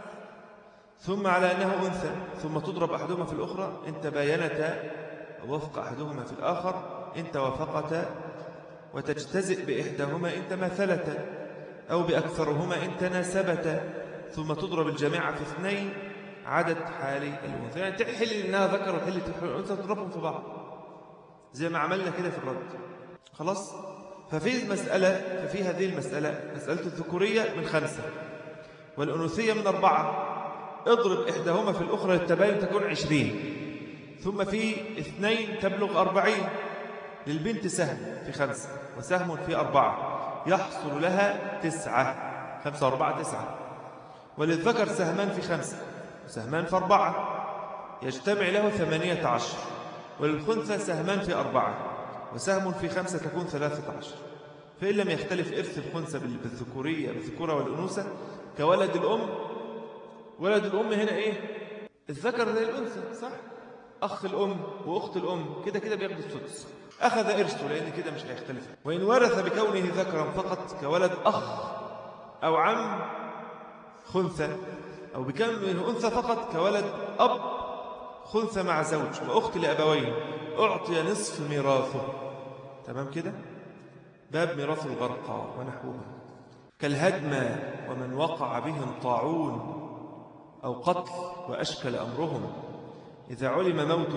ثم على أنه أنثى ثم تضرب أحدهما في الأخرى إن تباينتا وفق أحدهما في الآخر إن توافقتا وتجتزئ بإحداهما إن تماثلتا أو بأكثرهما إن تناسبتا ثم تضرب الجماعة في اثنين عدد حالي الأنثى يعني تحل إنها ذكر وتحل تحل الأنثى تضربهم في بعض زي ما عملنا كده في الرد خلاص ففي المسألة ففي هذه المسألة مسألة الذكورية من خمسة والأنوثية من أربعة اضرب إحداهما في الأخرى للتباين تكون عشرين ثم في اثنين تبلغ أربعين للبنت سهم في خمسة وسهم في أربعة يحصل لها تسعة خمسة وأربعة تسعة وللذكر سهمان في خمسة وسهمان في أربعة يجتمع له ثمانية عشر وللخنثى سهمان في أربعة وسهم في خمسة تكون ثلاثة عشر فإن لم يختلف إرث الخنثى بالذكورية بالذكورة والأنوثة كولد الأم ولد الأم هنا إيه الذكر زي الأنثى صح أخ الأم وأخت الأم كده كده بياخد السدس أخذ إرثه لأن كده مش هيختلف وإن ورث بكونه ذكرا فقط كولد أخ أو عم خنثى أو بكونه أنثى فقط كولد أب خنثى مع زوج وأخت لأبوين أعطي نصف ميراثه تمام كده باب ميراث الغرقى ونحوها كالهدم ومن وقع بهم طاعون أو قتل وأشكل أمرهم إذا علم موت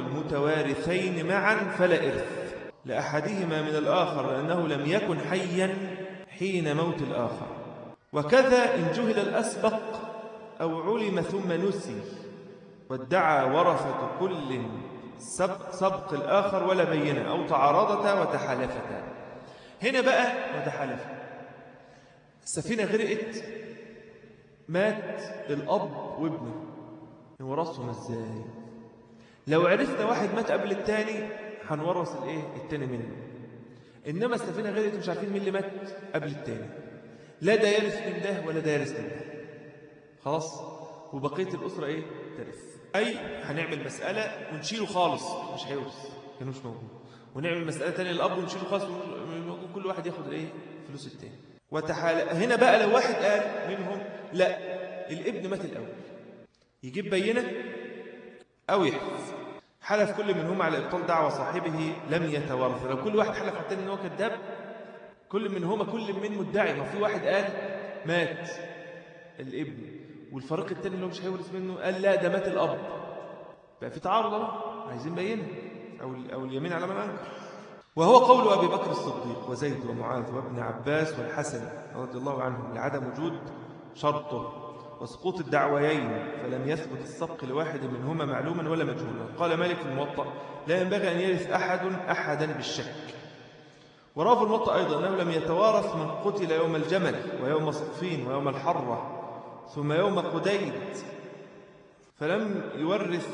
المتوارثين معا فلا إرث لأحدهما من الآخر لأنه لم يكن حيا حين موت الآخر وكذا إن جهل الأسبق أو علم ثم نسي وادعى ورثة كل سبق, سبق الآخر ولا بينة أو تعارضتا وتحالفتا هنا بقى وتحالفا السفينة غرقت مات الأب وابنه نورثهم ازاي لو عرفنا واحد مات قبل التاني هنورث الايه التاني منه انما السفينه غرقت مش عارفين مين اللي مات قبل التاني لا ده يرث من ده ولا ده يرث من ده خلاص وبقيه الاسره ايه ترث اي هنعمل مساله ونشيله خالص مش هيورث كانوش موجود ونعمل مساله ثانيه للاب ونشيله خالص كل واحد ياخد الايه فلوس التاني وتحال هنا بقى لو واحد قال منهم لا الابن مات الاول يجيب بينه او يحدث حلف كل منهما على ابطال دعوى صاحبه لم يتورث لو كل واحد حلف على الثاني ان هو كذاب كل منهما كل من مدعي ما في واحد قال مات الابن والفريق الثاني اللي هو مش هيورث منه قال لا ده مات الاب بقى في تعارض اهو عايزين بينه او او اليمين على من انكر وهو قول ابي بكر الصديق وزيد ومعاذ وابن عباس والحسن رضي الله عنهم لعدم وجود شرطه وسقوط الدعويين فلم يثبت السبق لواحد منهما معلوما ولا مجهولا قال مالك الموطأ لا ينبغي أن يرث أحد أحدا بالشك وروى في الموطأ أيضا أنه لم يتوارث من قتل يوم الجمل ويوم صفين ويوم الحرة ثم يوم قديد فلم يورث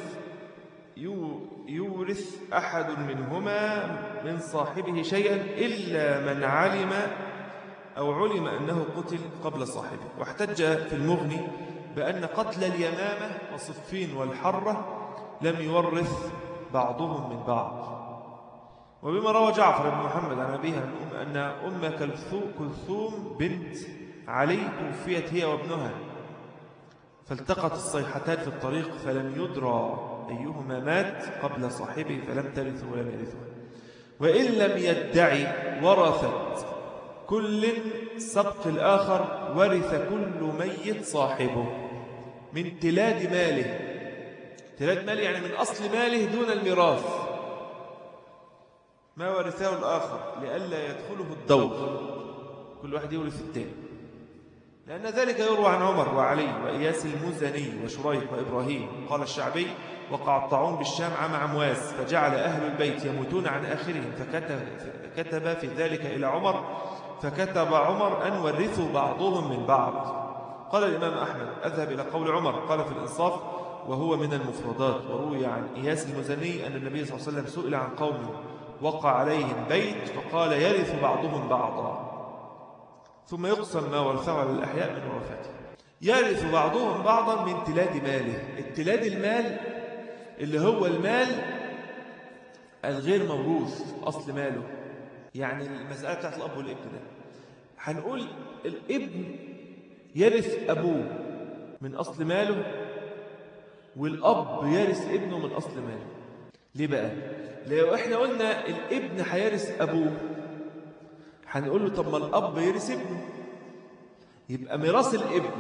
يورث أحد منهما من صاحبه شيئا إلا من علم أو علم أنه قتل قبل صاحبه واحتج في المغني بأن قتل اليمامة وصفين والحرة لم يورث بعضهم من بعض وبما روى جعفر بن محمد عن أبيها أن أم كلثوم بنت علي توفيت هي وابنها فالتقت الصيحتان في الطريق فلم يدرى أيهما مات قبل صاحبه فلم ترثه ولم يرثه وإن لم يدعي ورثت كل سبق الآخر ورث كل ميت صاحبه من تلاد ماله تلاد ماله يعني من أصل ماله دون الميراث ما ورثه الآخر لئلا يدخله الدور كل واحد يورث التاني لأن ذلك يروى عن عمر وعلي وإياس المزني وشريح وإبراهيم قال الشعبي وقع الطاعون بالشام عام عمواس فجعل أهل البيت يموتون عن آخرهم فكتب, فكتب في ذلك إلى عمر فكتب عمر أن ورثوا بعضهم من بعض قال الإمام أحمد أذهب إلى قول عمر قال في الإنصاف وهو من المفردات وروي عن إياس المزني أن النبي صلى الله عليه وسلم سئل عن قوم وقع عليهم بيت فقال يرث بعضهم بعضا ثم يقسم ما ورثه على الأحياء من ورثته يرث بعضهم بعضا من تلاد ماله التلاد المال اللي هو المال الغير موروث أصل ماله يعني المسألة بتاعت الأب والابن ده هنقول الابن يرث أبوه من أصل ماله والأب يرث ابنه من أصل ماله ليه بقى؟ لو احنا قلنا الابن هيرث أبوه هنقول له طب ما الأب يرث ابنه يبقى ميراث الابن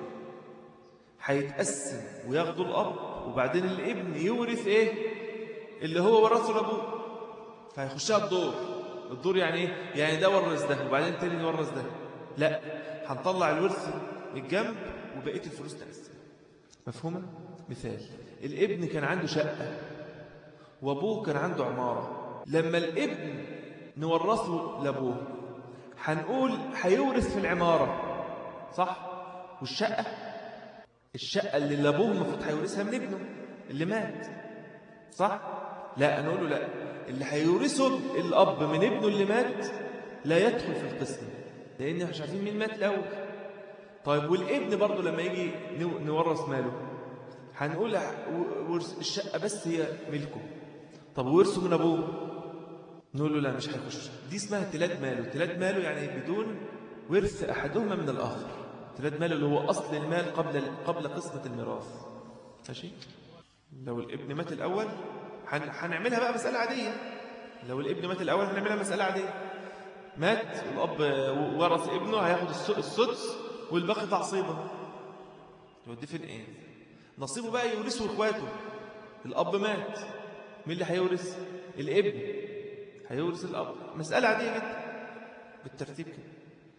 هيتقسم وياخده الأب وبعدين الابن يورث ايه اللي هو ورثه لأبوه فهيخشها الدور الدور يعني ايه يعني ده ورث ده وبعدين تاني يورث ده لا هنطلع الورث من الجنب وبقيه الفلوس تقسم مفهومه مثال الابن كان عنده شقه وابوه كان عنده عماره لما الابن نورثه لابوه هنقول هيورث في العماره صح والشقه الشقه اللي لابوه المفروض هيورثها من ابنه اللي مات صح لا نقول له لا اللي هيورثه الأب من ابنه اللي مات لا يدخل في القسم لأن مش عارفين مين مات الأول طيب والابن برضه لما يجي نورث ماله هنقول الشقة بس هي ملكه طب ورثه من أبوه نقول له لا مش هيخش دي اسمها تلاد ماله تلاد ماله يعني بدون ورث أحدهما من الآخر تلاد ماله اللي هو أصل المال قبل قبل قسمة الميراث ماشي لو الابن مات الأول هنعملها بقى مسألة عادية لو الابن مات الأول هنعملها مسألة عادية مات الأب ورث ابنه هياخد السدس والباقي تعصيبه يوديه فين ايه نصيبه بقى يورثه اخواته الأب مات مين اللي هيورث الابن هيورث الأب مسألة عادية جدا بالترتيب كده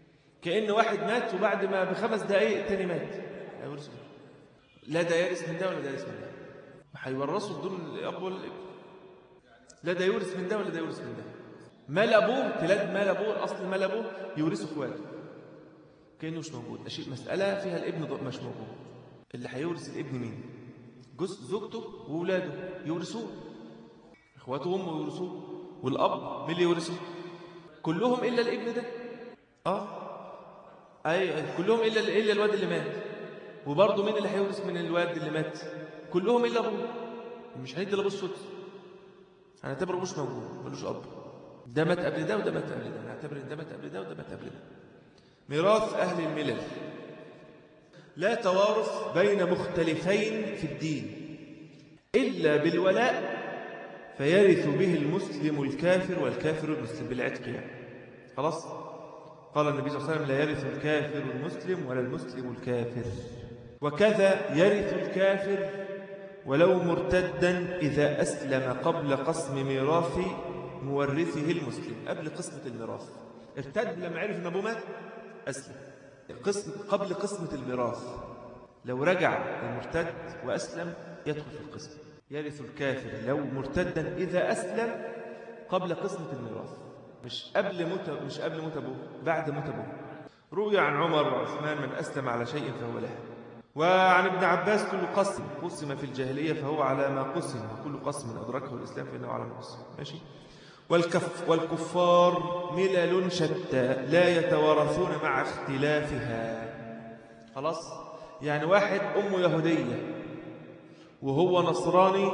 كأن واحد مات وبعد ما بخمس دقايق التاني مات هيورثه لا ده يرث من ده ولا ده يرث من ده ما هيورثوا بدون الأب ولا الابن لا ده يورث من ده ولا ده يورث من ده مال أبوه تلاد مال أبوه أصل مال أبوه يورثه إخواته كأنه مش موجود أشياء مسألة فيها الابن ض- مش موجود اللي هيورث الابن مين جزء زوجته وولاده يورثوه إخواته هم يورثوه والأب مين اللي يورثه كلهم إلا الابن ده آه أي كلهم إلا إلا الواد اللي مات وبرضه مين اللي هيورث من الواد اللي مات كلهم إلا أبوه مش هيدي لأبوه السدس هنعتبره مش موجود ملوش أب ده مات قبل ده وده مات قبل ده نعتبر إن ده مات قبل ده وده مات قبل ده ميراث أهل الملل لا توارث بين مختلفين في الدين إلا بالولاء فيرث به المسلم الكافر والكافر المسلم بالعتق يعني خلاص قال النبي صلى الله عليه وسلم لا يرث الكافر المسلم ولا المسلم الكافر وكذا يرث الكافر ولو مرتدا إذا أسلم قبل قسم ميراث مورثه المسلم قبل قسمة الميراث ارتد لما عرف أن أبوه مات أسلم قسم قبل قسمة الميراث لو رجع المرتد وأسلم يدخل في القسم يرث الكافر لو مرتدا إذا أسلم قبل قسمة الميراث مش قبل موت مش قبل موت أبوه بعد موت أبوه روي عن عمر وعثمان من أسلم على شيء فهو له وعن ابن عباس كل قسم قسم في الجاهلية فهو على ما قسم وكل قسم أدركه الإسلام فإنه على ما قسم ماشي والكف والكفار ملل شتى لا يتوارثون مع اختلافها خلاص يعني واحد أمه يهودية وهو نصراني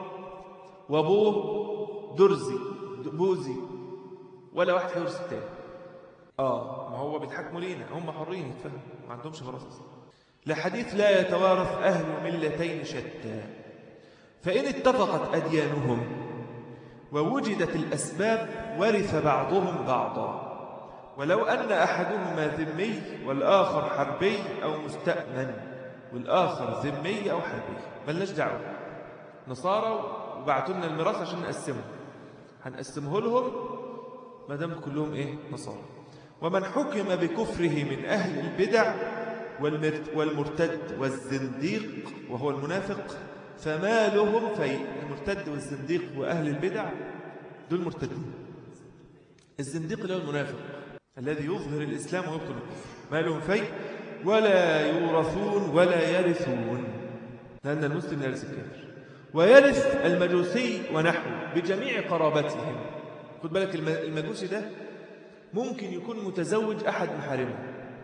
وأبوه درزي بوزي ولا واحد هيورث التاني اه ما هو بيتحكموا لينا هم حرين يتفهموا ما عندهمش خلاص اصلا لحديث لا يتوارث أهل ملتين شتى فإن اتفقت أديانهم ووجدت الأسباب ورث بعضهم بعضا ولو أن أحدهما ذمي والآخر حربي أو مستأمن والآخر ذمي أو حربي ملناش دعوة نصارى وبعتوا لنا الميراث عشان نقسمه هنقسمه لهم ما دام كلهم إيه نصارى ومن حكم بكفره من أهل البدع والمرت- والمرتد والزنديق وهو المنافق فمالهم في المرتد والزنديق وأهل البدع دول مرتدين الزنديق اللي هو المنافق الذي يظهر الإسلام ويبطل الكفر مالهم في ولا يورثون ولا يرثون لأن المسلم يرث الكافر ويرث المجوسي ونحوه بجميع قرابتهم خد بالك الم- المجوسي ده ممكن يكون متزوج أحد محارمه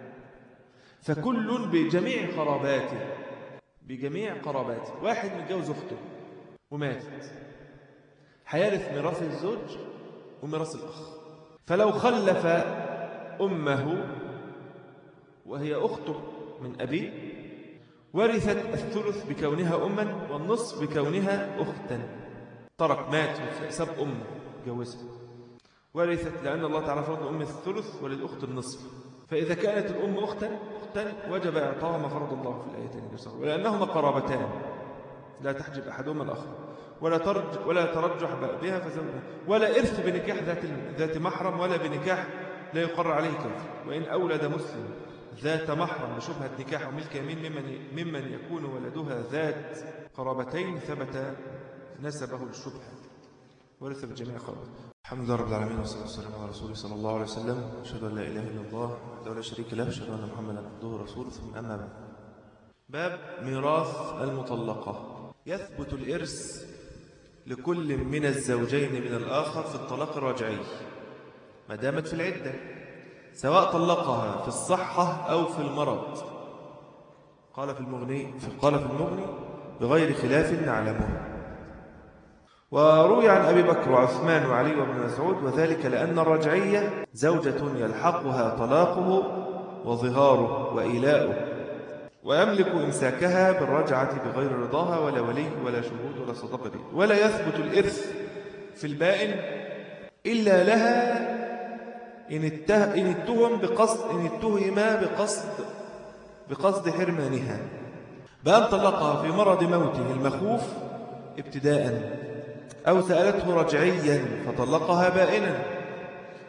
فكل بجميع قراباته بجميع قراباته واحد متجوز أخته وماتت هيرث ميراث الزوج وميراث الأخ فلو خلف أمه وهي أخته من أبيه ورثت الثلث بكونها أما والنصف بكونها أختا ترك مات ساب أمه جوزها ورثت لأن الله تعالى فرض أم الثلث وللأخت النصف فإذا كانت الأم أختا أختا وجب إعطاها ما فرض الله في الآيتين الجسر ولأنهما قرابتان لا تحجب أحدهما الآخر ولا ترج ولا ترجح بها فزوج ولا إرث بنكاح ذات ذات محرم ولا بنكاح لا يقر عليه كافر وإن أولد مسلم ذات محرم بشبهة نكاح أو ملك يمين ممن ممن يكون ولدها ذات قرابتين ثبت نسبه للشبهة ورث بجميع قرابته الحمد لله رب العالمين والصلاة والسلام على رسوله صلى الله عليه وسلم أشهد أن لا إله إلا الله وحده لا شريك له أشهد أن محمدا عبده ورسوله ثم أما بعد باب ميراث المطلقة يثبت الإرث لكل من الزوجين من الآخر في الطلاق الرجعي ما دامت في العدة سواء طلقها في الصحة أو في المرض قال في المغني قال في المغني بغير خلاف نعلمه وروي عن أبي بكر وعثمان وعلي وابن مسعود وذلك لأن الرجعية زوجة يلحقها طلاقه وظهاره وإيلاؤه ويملك إمساكها بالرجعة بغير رضاها ولا ولي ولا شهود ولا صدقة ولا يثبت الإرث في البائن إلا لها إن, اتهم, إن اتهم بقصد إن اتهم بقصد بقصد حرمانها بأن طلقها في مرض موته المخوف ابتداء أو سألته رجعيا فطلقها بائنا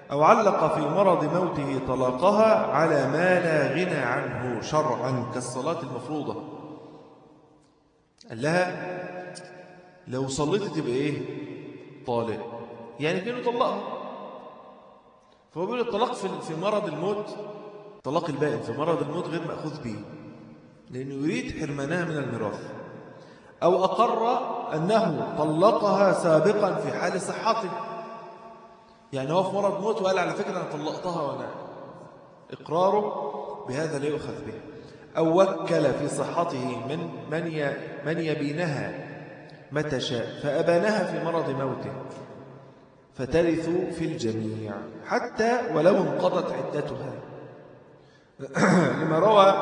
أو علق في مرض موته طلاقها على ما لا غنى عنه شرعا كالصلاة المفروضة قال لها لو صليت تبقى إيه طالق يعني كانوا طلقها فهو بيقول الطلاق في مرض الموت طلاق البائن في مرض الموت غير مأخوذ به لأنه يريد حرمانها من الميراث أو أقر أنه طلقها سابقا في حال صحته يعني هو في مرض موت وقال على فكرة أنا طلقتها وأنا إقراره بهذا لا يؤخذ به أو وكل في صحته من من من يبينها متى شاء فأبانها في مرض موته فترث في الجميع حتى ولو انقضت عدتها لما روى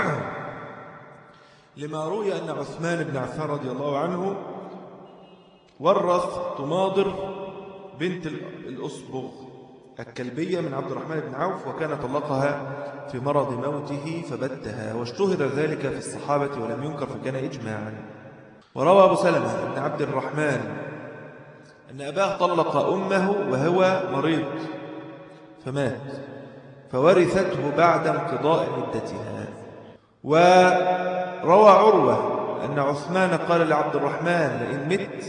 لما روي أن عثمان بن عفان رضي الله عنه ورث تماضر بنت الأصبغ الكلبية من عبد الرحمن بن عوف وكان طلقها في مرض موته فبتها واشتهر ذلك في الصحابة ولم ينكر فكان إجماعا وروى أبو سلمة بن عبد الرحمن أن أباه طلق أمه وهو مريض فمات فورثته بعد انقضاء مدتها وروى عروة أن عثمان قال لعبد الرحمن لئن مت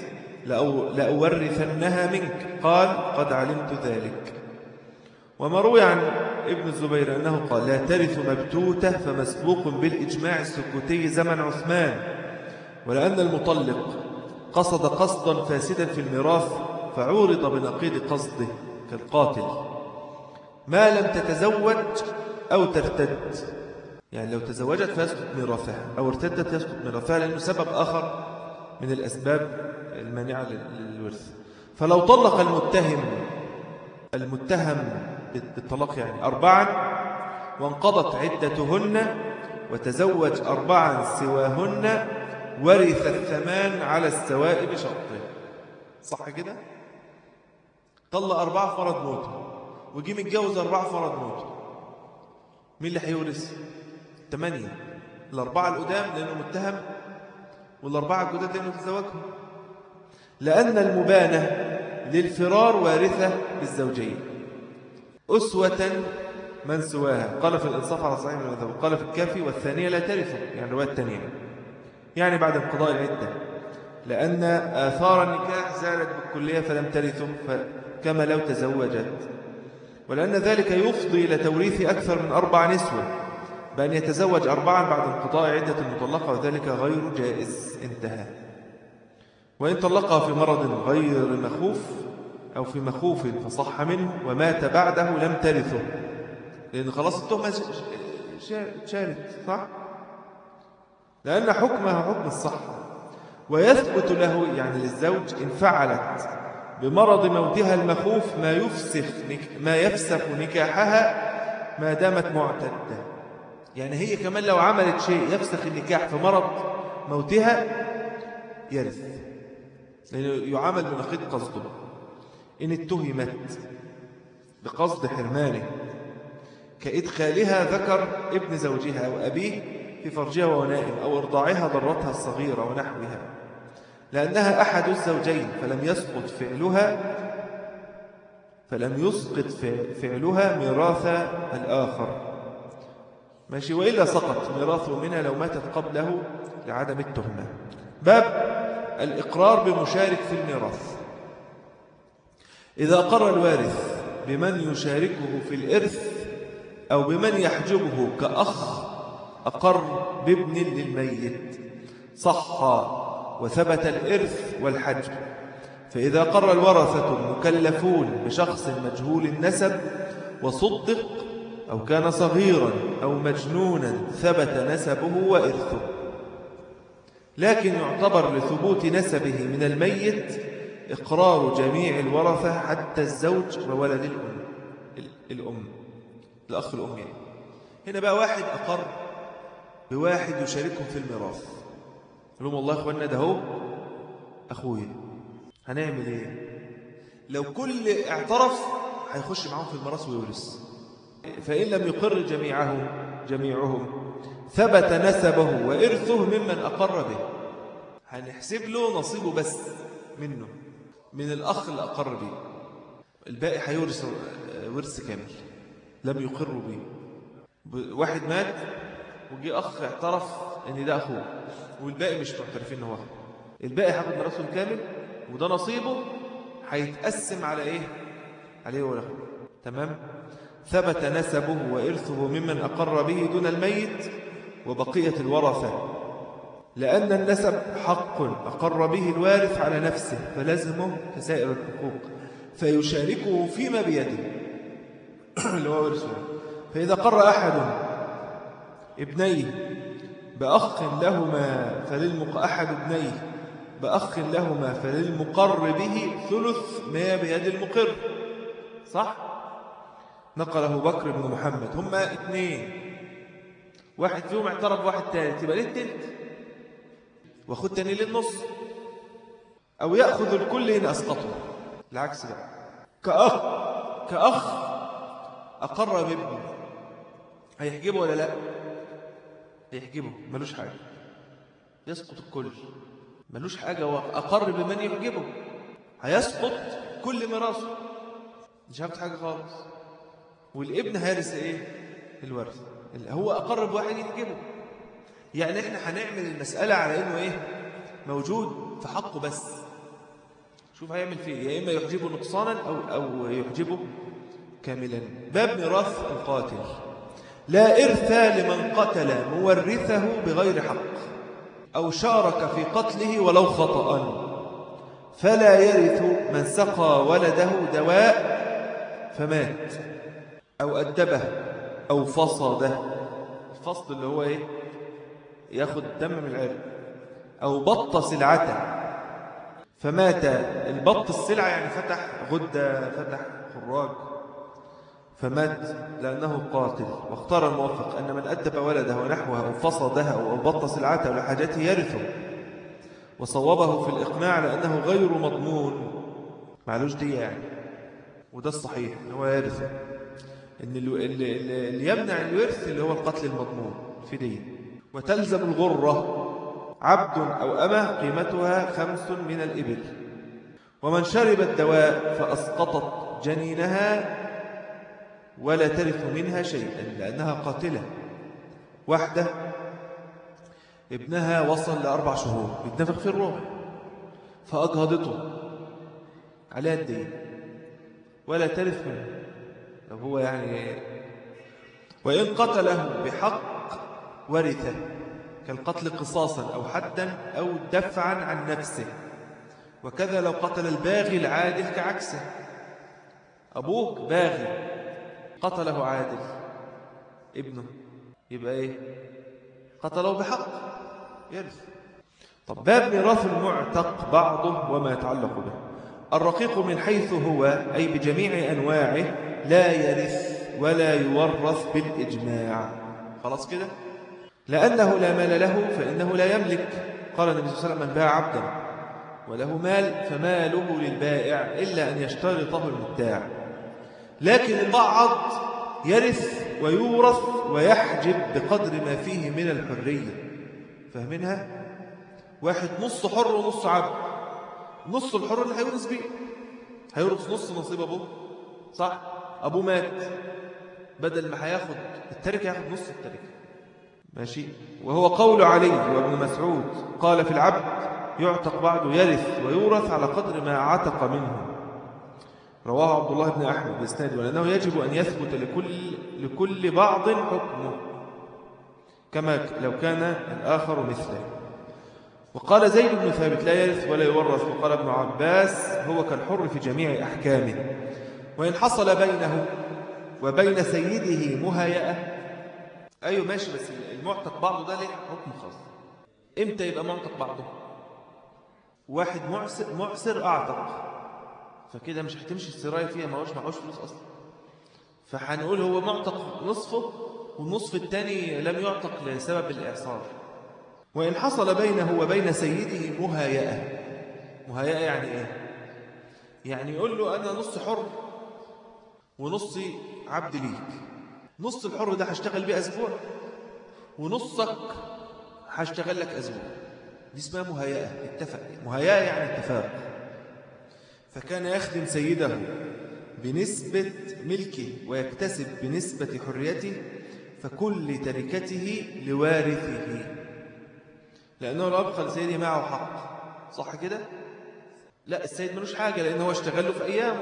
لأورثنها منك قال قد علمت ذلك وما روي عن ابن الزبير أنه قال لا ترث مبتوتة فمسبوق بالإجماع السكوتي زمن عثمان ولأن المطلق قصد قصدا فاسدا في الميراث فعورض بنقيض قصده كالقاتل ما لم تتزوج أو ترتد يعني لو تزوجت فيسقط ميراثها أو ارتدت يسقط ميراثها لأنه سبب آخر من الأسباب المانعة للورث فلو طلق المتهم المتهم بالطلاق يعني أربعا وانقضت عدتهن وتزوج أربعا سواهن ورث الثمان على السواء بشرطه صح كده طلق أربعة فرض موته وجي متجوز أربعة فرض موته مين اللي هيورث ثمانية الأربعة القدام لأنه متهم والأربعة الجداد لأنه تزوجهم لأن المبانة للفرار وارثة بالزوجية أسوة من سواها قال في الإنصاف على صحيح المذهب قال في الكافي والثانية لا ترث يعني رواية الثانية يعني بعد انقضاء العدة لأن آثار النكاح زالت بالكلية فلم ترثه كما لو تزوجت ولأن ذلك يفضي إلى توريث أكثر من أربع نسوة بأن يتزوج أربعا بعد انقضاء عدة المطلقة وذلك غير جائز انتهى وإن طلقها في مرض غير مخوف أو في مخوف فصح منه ومات بعده لم ترثه لأن خلاص التهمة شارت صح؟ لأن حكمها حكم الصحة ويثبت له يعني للزوج إن فعلت بمرض موتها المخوف ما يفسخ ما يفسخ نكاحها ما دامت معتدة يعني هي كمان لو عملت شيء يفسخ النكاح في مرض موتها يرث لأنه يعامل بنقيض قصده إن اتهمت بقصد حرمانه كإدخالها ذكر ابن زوجها أو أبيه في فرجها وهو نائم أو إرضاعها ضرتها الصغيرة ونحوها لأنها أحد الزوجين فلم يسقط فعلها فلم يسقط فعلها ميراث الآخر ماشي وإلا سقط ميراثه منها لو ماتت قبله لعدم التهمة باب الإقرار بمشارك في الميراث إذا أقر الوارث بمن يشاركه في الإرث أو بمن يحجبه كأخ أقر بابن للميت صح وثبت الإرث والحجب فإذا قر الورثة المكلفون بشخص مجهول النسب وصدق أو كان صغيرا أو مجنونا ثبت نسبه وإرثه لكن يعتبر لثبوت نسبه من الميت إقرار جميع الورثة حتى الزوج وولد الأم الأم الأخ الأم يعني هنا بقى واحد أقر بواحد يشاركهم في الميراث قال لهم والله أخوانا ده هو أخويا هنعمل إيه لو كل اعترف هيخش معاهم في الميراث ويورث فإن لم يقر جميعهم جميعهم ثبت نسبه وإرثه ممن أقر به هنحسب له نصيبه بس منه من الأخ اللي أقر به الباقي هيورث ورث كامل لم يقروا به ب- واحد مات وجي أخ اعترف إن ده أخوه والباقي مش معترفين إن هو أخوه الباقي هياخد ميراثه الكامل وده نصيبه هيتقسم على إيه؟ عليه ولا أخوه تمام؟ ثبت نسبه وإرثه ممن أقر به دون الميت وبقية الورثة لأن النسب حق أقر به الوارث على نفسه فلازمه كسائر الحقوق فيشاركه فيما بيده اللي هو ورثه فإذا قر أحد ابنيه بأخ لهما فللمق أحد ابنيه بأخ لهما فللمقر به ثلث ما بيد المقر صح؟ نقله بكر بن محمد هما اثنين واحد فيهم اعترف بواحد ثالث يبقى ليه التلت واخد تاني للنص أو يأخذ الكل إن أسقطه العكس بقى كأخ كأخ أقر بابنه هيحجبه ولا لا هيحجبه ملوش حاجة يسقط الكل ملوش حاجة وأقر بمن يحجبه هيسقط كل ميراثه مش هاخد حاجة خالص والابن هيرث ايه الورث اللي هو أقر بواحد يحجبه يعني احنا هنعمل المسألة على انه ايه موجود في حقه بس شوف هيعمل فيه يا إما يحجبه نقصانا أو, أو يحجبه كاملا باب ميراث القاتل لا إرث لمن قتل مورثه بغير حق أو شارك في قتله ولو خطأ فلا يرث من سقى ولده دواء فمات أو أدبه أو فصده الفصد اللي هو إيه ياخد دم من العرق أو بط سلعته فمات البط السلعة يعني فتح غدة فتح خراج فمات لأنه قاتل واختار الموفق أن من أدب ولده ونحوه أو فصدها أو بط سلعته لحاجته يرثه وصوبه في الإقناع لأنه غير مضمون معلوش دي يعني وده الصحيح إن هو يرثه إن اللي, اللي, اللي يمنع الورث اللي هو القتل المضمون في دي وتلزم الغرة عبد أو أمة قيمتها خمس من الإبل ومن شرب الدواء فأسقطت جنينها ولا ترث منها شيئا لأنها قاتلة واحدة ابنها وصل لأربع شهور بيتنفخ في الروح فأجهضته عليها الدين ولا ترث منه لو هو يعني وإن قتله بحق ورثه كالقتل قصاصا أو حدا أو دفعا عن نفسه وكذا لو قتل الباغي العادل كعكسه أبوك باغي قتله عادل ابنه يبقى إيه قتله بحق يرث طب باب ميراث المعتق بعضه وما يتعلق به الرقيق من حيث هو أي بجميع أنواعه لا يرث ولا يورث بالإجماع خلاص كده لأنه لا مال له فإنه لا يملك قال النبي صلى الله عليه وسلم من باع عبدا وله مال فماله للبائع إلا أن يشترطه المبتاع لكن البعض يرث ويورث ويحجب بقدر ما فيه من الحرية فاهمينها؟ واحد نص حر ونص عبد نص الحر اللي هيورث بيه هيورث نص نصيب أبوه صح؟ أبوه مات بدل ما هياخد التركة ياخد نص التركة ماشي وهو قول علي وابن مسعود قال في العبد يعتق بعده يرث ويورث على قدر ما عتق منه رواه عبد الله بن أحمد بإسناد ولأنه يجب أن يثبت لكل, لكل بعض حكمه كما لو كان الآخر مثله وقال زيد بن ثابت لا يرث ولا يورث وقال ابن عباس هو كالحر في جميع أحكامه وإن حصل بينه وبين سيده مهيئة أيوة ماشي بس المعتق بعضه ده ليه حكم خاص إمتى يبقى معتق بعضه واحد معسر, معسر أعتق فكده مش هتمشي السراية فيها ما هوش معهوش فلوس أصلا فهنقول هو معتق نصفه والنصف الثاني لم يعتق لسبب الإعصار وإن حصل بينه وبين سيده مهيئة مهيئة يعني إيه؟ يعني يقول له أنا نص حر ونصي عبد ليك نص الحر ده هشتغل بيه أسبوع ونصك هشتغل لك أسبوع دي اسمها مهيئة اتفق مهيئة يعني اتفاق فكان يخدم سيده بنسبة ملكه ويكتسب بنسبة حريته فكل تركته لوارثه لأنه لو أبقى لسيدي معه حق صح كده؟ لا السيد ملوش حاجة لأنه هو اشتغل له في أيامه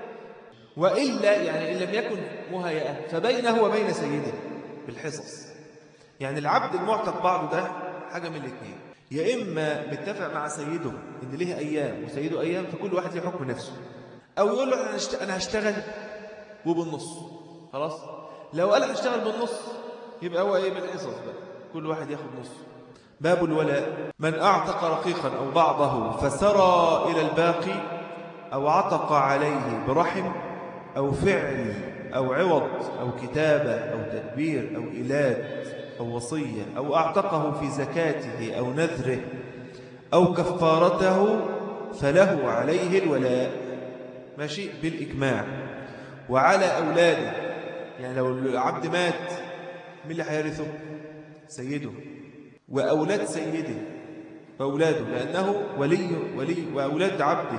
وإلا يعني إن لم يكن مهيئة فبينه وبين سيده بالحصص يعني العبد المعتق بعضه ده حاجة من الاثنين يا إما متفق مع سيده إن ليه أيام وسيده أيام فكل واحد له حكم نفسه أو يقول له أنا هشتغل وبالنص خلاص لو قال هشتغل بالنص يبقى هو إيه بالحصص بقى كل واحد ياخد نص باب الولاء من أعتق رقيقا أو بعضه فسرى إلى الباقي أو عتق عليه برحم أو فعل أو عوض أو كتابة أو تدبير أو إلاد أو وصية أو أعتقه في زكاته أو نذره أو كفارته فله عليه الولاء ماشي بالإجماع وعلى أولاده يعني لو العبد مات من اللي هيرثه سيده وأولاد سيده وأولاده لأنه ولي, ولي وأولاد عبده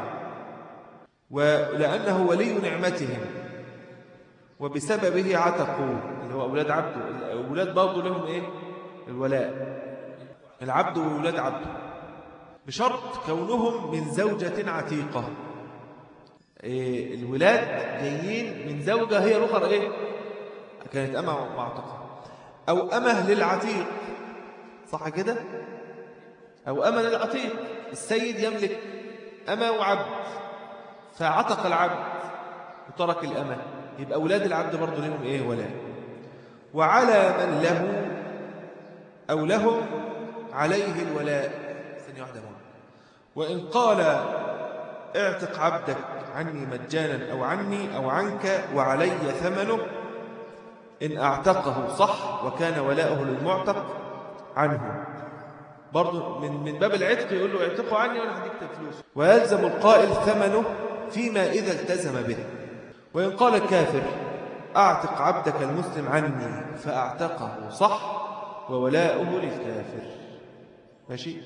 ولأنه ولي نعمتهم وبسببه عتقوا اللي هو أولاد عبده الأولاد برضه لهم إيه الولاء العبد وأولاد عبده بشرط كونهم من زوجة عتيقة إيه الولاد جايين من زوجة هي الأخرى إيه كانت أمة معتقة أو أمه للعتيق صح كده أو أمة للعتيق السيد يملك أمة وعبد فعتق العبد وترك الأمة يبقى أولاد العبد برضه لهم إيه ولا وعلى من له أو لهم عليه الولاء ثانية واحدة مهم. وإن قال اعتق عبدك عني مجانا أو عني أو عنك وعلي ثمنه إن أعتقه صح وكان ولاؤه للمعتق عنه برضه من من باب العتق يقول له اعتقوا عني وانا هديك فلوس ويلزم القائل ثمنه فيما إذا التزم به وإن قال الكافر أعتق عبدك المسلم عني فأعتقه صح وولاؤه للكافر ماشي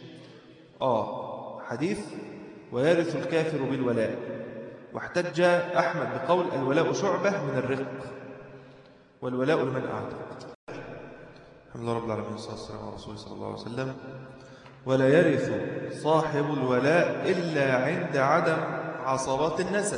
آه حديث ويرث الكافر بالولاء واحتج أحمد بقول الولاء شعبة من الرق والولاء لمن أعتق الحمد لله رب العالمين والصلاة والسلام على رسول صلى الله عليه وسلم ولا يرث صاحب الولاء إلا عند عدم عصبات النسب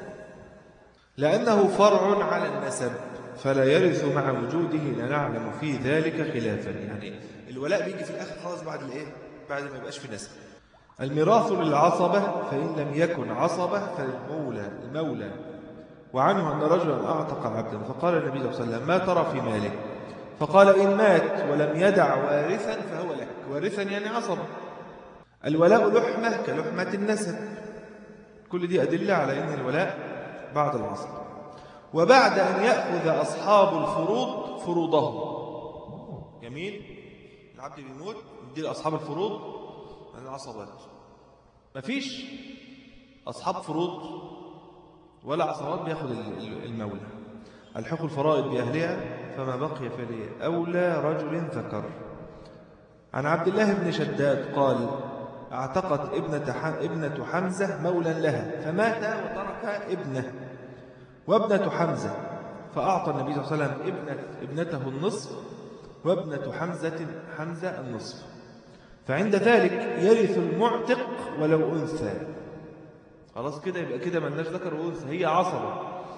لأنه فرع على النسب فلا يرث مع وجوده لا نعلم في ذلك خلافا يعني الولاء بيجي في الآخر خلاص بعد الإيه؟ بعد ما يبقاش في نسب الميراث للعصبة فإن لم يكن عصبة فالمولى المولى وعنه أن رجلا أعتق عبدا فقال النبي صلى الله عليه وسلم ما ترى في ماله فقال إن مات ولم يدع وارثا فهو لك وارثا يعني عصبة الولاء لحمة كلحمة النسب كل دي أدلة على أن الولاء بعد العصر وبعد أن يأخذ أصحاب الفروض فروضهم جميل العبد بيموت يدي لأصحاب الفروض من العصبات مفيش أصحاب فروض ولا عصبات بياخد المولى الحق الفرائض بأهلها فما بقي فلي أولى رجل ذكر عن عبد الله بن شداد قال اعتقت ابنة, ابنة حمزة مولا لها فمات وترك ابنه وابنة حمزة فأعطى النبي صلى الله عليه وسلم ابنة ابنته النصف وابنة حمزة حمزة النصف فعند ذلك يرث المعتق ولو أنثى خلاص كده يبقى كده ملناش ذكر وأنثى هي عصبة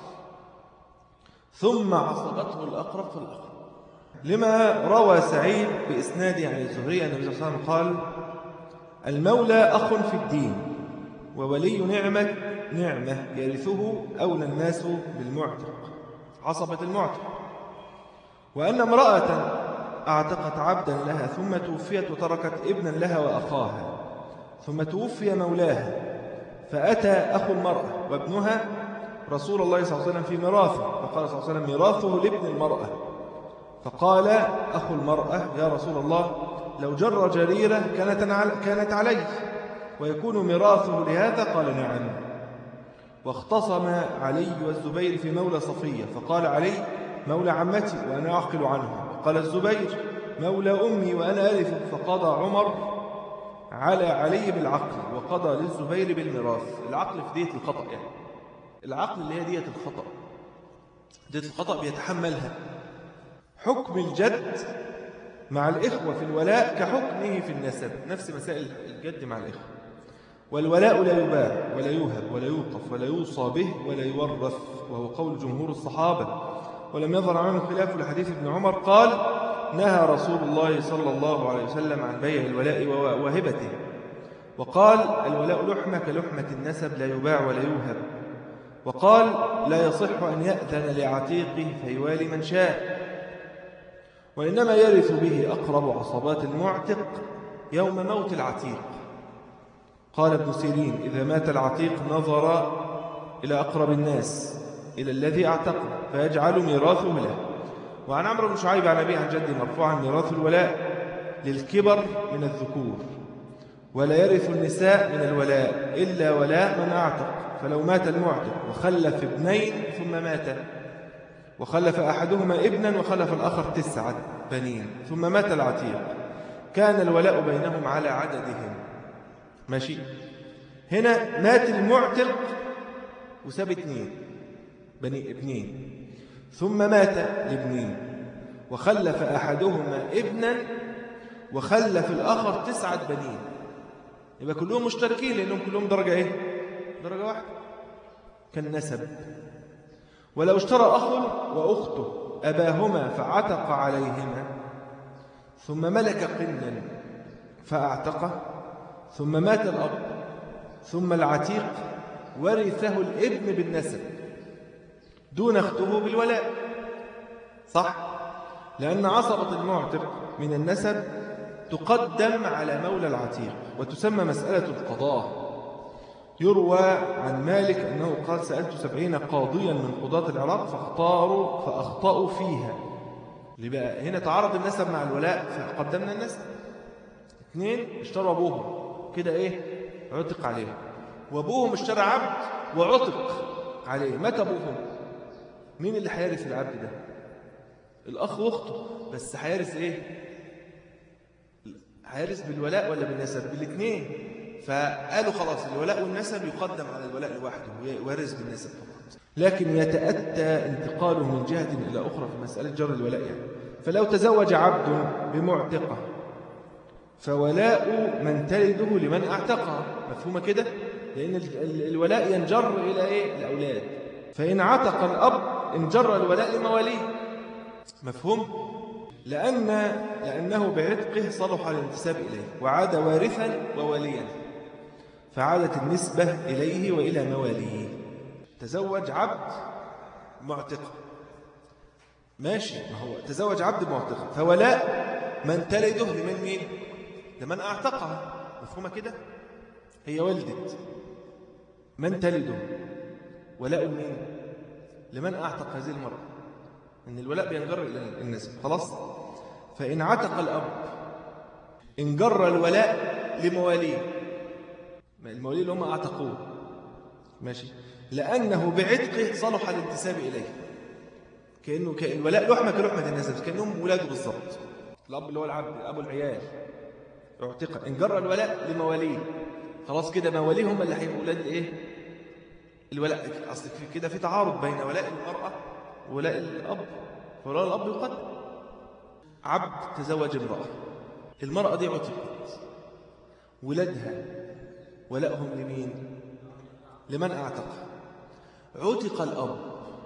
ثم عصبته الأقرب فالأقرب لما روى سعيد بإسناد عن الزهري النبي صلى الله عليه وسلم قال المولى أخ في الدين وولي نعمة نعمة يرثه أولى الناس بالمعتق عصبة المعتق وأن امرأة أعتقت عبدا لها ثم توفيت وتركت ابنا لها وأخاها ثم توفي مولاها فأتى أخو المرأة وابنها رسول الله صلى الله عليه وسلم في ميراثه فقال صلى الله عليه وسلم ميراثه لابن المرأة فقال أخو المرأة يا رسول الله لو جر جريرة كانت كانت عليه ويكون ميراثه لهذا قال نعم واختصم علي والزبير في مولى صفية فقال علي مولى عمتي وأنا أعقل عنه قال الزبير مولى أمي وأنا ألف فقضى عمر على علي بالعقل وقضى للزبير بالميراث العقل في دية الخطأ يعني العقل اللي هي دية الخطأ دية الخطأ بيتحملها حكم الجد مع الإخوة في الولاء كحكمه في النسب نفس مسائل الجد مع الإخوة والولاء لا يباع ولا يوهب ولا يوقف ولا يوصى به ولا يورث وهو قول جمهور الصحابة ولم يظهر عنه خلاف لحديث ابن عمر قال نهى رسول الله صلى الله عليه وسلم عن بيع الولاء وهبته وقال الولاء لحمة كلحمة النسب لا يباع ولا يوهب وقال لا يصح أن يأذن لعتيقه فيوالي من شاء وإنما يرث به أقرب عصبات المعتق يوم موت العتيق قال ابن سيرين إذا مات العتيق نظر إلى أقرب الناس إلى الذي اعتقه فيجعل ميراثه له وعن عمرو بن شعيب عن أبيه عن جدي مرفوعا ميراث الولاء للكبر من الذكور ولا يرث النساء من الولاء إلا ولاء من أعتق فلو مات المعتق وخلف ابنين ثم مات وخلف أحدهما ابنا وخلف الآخر تسعة بنين ثم مات العتيق كان الولاء بينهم على عددهم ماشي هنا مات المعتق وساب اثنين بني ابنين ثم مات الابنين وخلف أحدهما ابنا وخلف الآخر تسعة بنين يبقى كلهم مشتركين لأنهم كلهم درجة إيه؟ درجة واحدة كالنسب ولو اشترى أخ وأخته أباهما فعتق عليهما ثم ملك قنا فأعتقه ثم مات الأب ثم العتيق ورثه الابن بالنسب دون اخته بالولاء صح؟ لأن عصبة المعتق من النسب تقدم على مولى العتيق وتسمى مسألة القضاء يروى عن مالك أنه قال سألت سبعين قاضيا من قضاة العراق فاختاروا فأخطأوا فيها بقى هنا تعارض النسب مع الولاء فقدمنا النسب اثنين اشتروا أبوهم كده إيه عتق عليهم وأبوهم اشترى عبد وعتق عليه مات أبوهم مين اللي هيرث العبد ده الأخ وأخته بس هيرث إيه هيرث بالولاء ولا بالنسب بالاثنين فقالوا خلاص الولاء والنسب يقدم على الولاء لوحده ويرث بالنسب فقط لكن يتأتى انتقاله من جهة إلى أخرى في مسألة جر الولاء يعني فلو تزوج عبد بمعتقة فولاء من تلده لمن اعتقها مفهومة كده لأن الولاء ينجر إلى إيه؟ الأولاد فإن عتق الأب انجر الولاء لمواليه مفهوم؟ لأن لأنه بعتقه صلح الانتساب إليه وعاد وارثا ووليا فعادت النسبة إليه وإلى مواليه تزوج عبد معتق ماشي ما هو تزوج عبد معتق فولاء من تلده لمن مين لمن أعتقها مفهومة كده هي ولدت من تلده ولاء مين لمن أعتق هذه المرأة إن الولاء بينجر إلى النسب خلاص فإن عتق الأب انجر الولاء لمواليه المواليه اللي هم أعتقوه ماشي لأنه بعتقه صلح الانتساب إليه كأنه كأن الولاء لحمة كلحمة النسب كأنهم ولاده بالضبط الأب اللي هو العبد أبو العيال اعتق انجر الولاء لمواليه خلاص كده مواليه هم اللي هيبقوا أولاد الإيه الولاء أصل كده في تعارض بين ولاء المرأة ولاء الأب فولاء الأب يقدم عبد تزوج امرأة المرأة دي عتقت ولادها ولائهم لمين لمن أعتق عتق الأب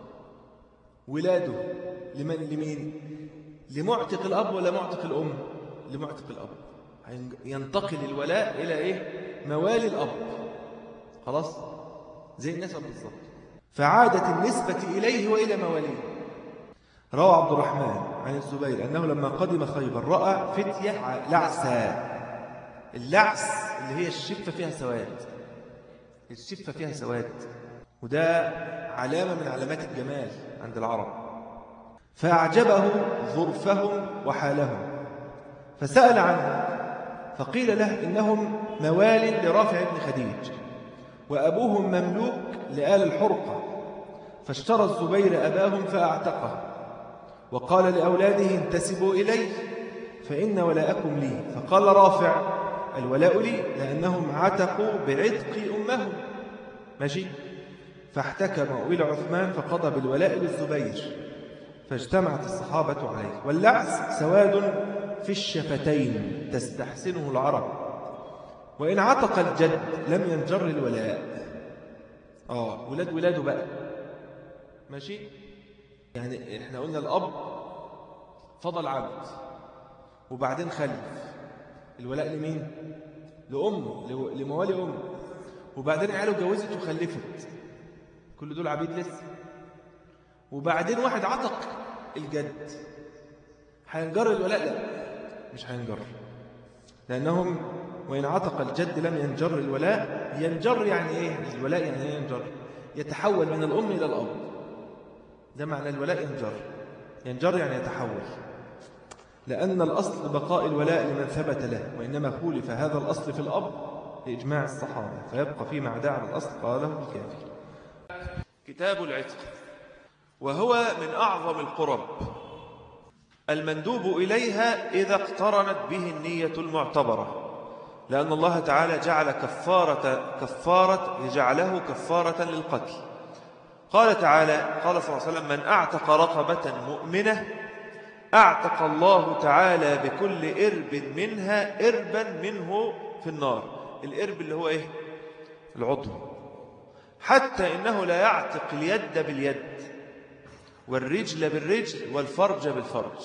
ولاده لمن لمين لمعتق الأب ولا معتق الأم لمعتق الأب ينتقل الولاء إلى إيه موالي الأب خلاص زي النسب بالضبط فعادت النسبة إليه وإلى مواليه روى عبد الرحمن عن الزبير أنه لما قدم خيبر رأى فتية لعسى اللعس اللي هي الشفة فيها سواد الشفة فيها سواد وده علامة من علامات الجمال عند العرب فأعجبه ظرفهم وحالهم فسأل عنه فقيل له إنهم موال لرافع بن خديج وأبوهم مملوك لآل الحرقة فاشترى الزبير أباهم فأعتقه وقال لأولاده انتسبوا إلي فإن ولاءكم لي فقال رافع الولاء لي لأنهم عتقوا بعتق أمهم ماشي فاحتكم إلى عثمان فقضى بالولاء للزبير فاجتمعت الصحابة عليه واللعس سواد في الشفتين تستحسنه العرب وإن عتق الجد لم ينجر الولاء آه ولاد ولاده بقى ماشي يعني احنا قلنا الأب فضل عبد وبعدين خلف الولاء لمين لأمه لموالي أمه وبعدين عياله اتجوزت وخلفت كل دول عبيد لسه وبعدين واحد عتق الجد هينجر الولاء لا مش هينجر لأنهم وإن عتق الجد لم ينجر الولاء ينجر يعني إيه الولاء يعني إيه ينجر يتحول من الأم إلى الأب ده معنى الولاء ينجر ينجر يعني يتحول لأن الأصل بقاء الولاء لمن ثبت له وإنما خولف هذا الأصل في الأب لإجماع الصحابة فيبقى فيما عدا عن الأصل قاله الكافر كتاب العتق وهو من أعظم القرب المندوب إليها إذا اقترنت به النية المعتبرة لأن الله تعالى جعل كفارة كفارة جعله كفارة للقتل قال تعالى قال صلى الله عليه وسلم من أعتق رقبة مؤمنة أعتق الله تعالى بكل إرب منها إربا منه في النار الإرب اللي هو إيه العضو حتى إنه لا يعتق اليد باليد والرجل بالرجل والفرج بالفرج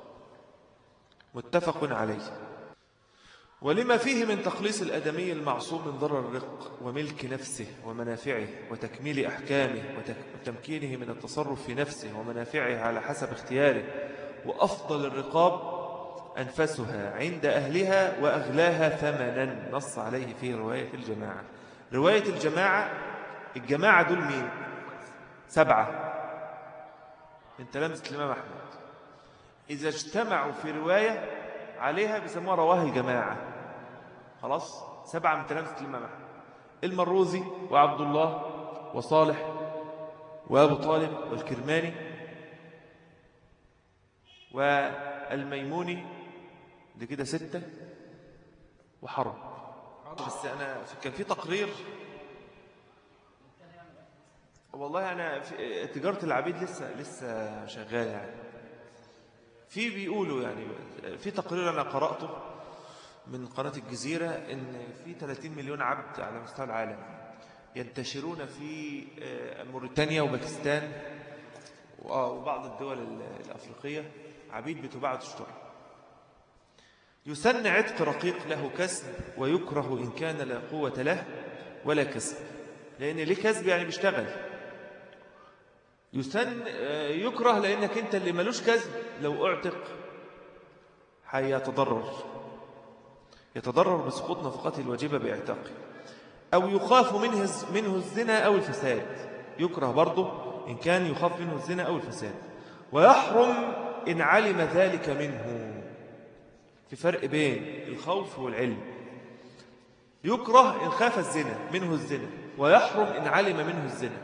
متفق عليه ولما فيه من تخليص الأدمي المعصوم من ضرر الرق وملك نفسه ومنافعه وتكميل أحكامه وتمكينه من التصرف في نفسه ومنافعه على حسب اختياره وأفضل الرقاب أنفسها عند أهلها وأغلاها ثمنا نص عليه في رواية الجماعة رواية الجماعة الجماعة دول مين سبعة من تلامذة الإمام أحمد إذا اجتمعوا في رواية عليها بيسموها رواه الجماعة خلاص سبعة من تلامذة الإمام أحمد المروزي وعبد الله وصالح وأبو طالب والكرماني والميموني دي كده ستة وحرب بس أنا كان في تقرير والله أنا في تجارة العبيد لسه لسه شغال يعني في بيقولوا يعني في تقرير أنا قرأته من قناة الجزيرة إن في 30 مليون عبد على مستوى العالم ينتشرون في موريتانيا وباكستان وبعض الدول الأفريقية عبيد بتباع وتشترى يسن عتق رقيق له كسب ويكره إن كان لا قوة له ولا كسب لأن ليه كسب يعني بيشتغل يسن يكره لأنك أنت اللي ملوش كسب لو اعتق هيتضرر يتضرر بسقوط نفقته الواجبة باعتاقه أو يخاف منه منه الزنا أو الفساد يكره برضه إن كان يخاف منه الزنا أو الفساد ويحرم إن علم ذلك منه في فرق بين الخوف والعلم يكره إن خاف الزنا منه الزنا ويحرم إن علم منه الزنا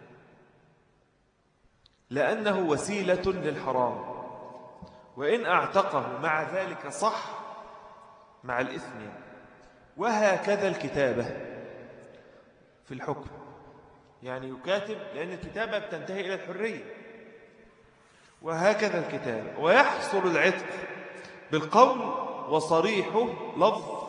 لأنه وسيلة للحرام وإن أعتقه مع ذلك صح مع الإثم وهكذا الكتابة في الحكم يعني يكاتب لأن الكتابة بتنتهي إلى الحرية وهكذا الكتابة ويحصل العتق بالقول وصريحه لفظ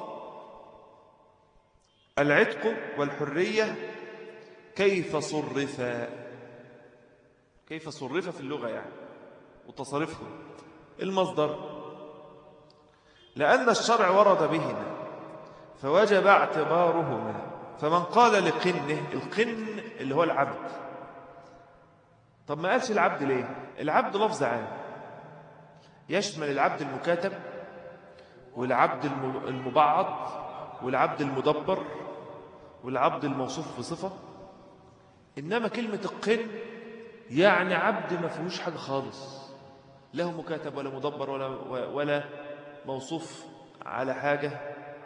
العتق والحرية كيف صرفا كيف صرف في اللغة يعني وتصرفه المصدر لأن الشرع ورد بهما فوجب اعتبارهما فمن قال لقنه القن اللي هو العبد طب ما قالش العبد ليه العبد لفظ عام يشمل العبد المكاتب والعبد المبعض والعبد المدبر والعبد الموصوف بصفة إنما كلمة القن يعني عبد ما فيهوش حاجة خالص له مكاتب ولا مدبر ولا, ولا موصوف على حاجة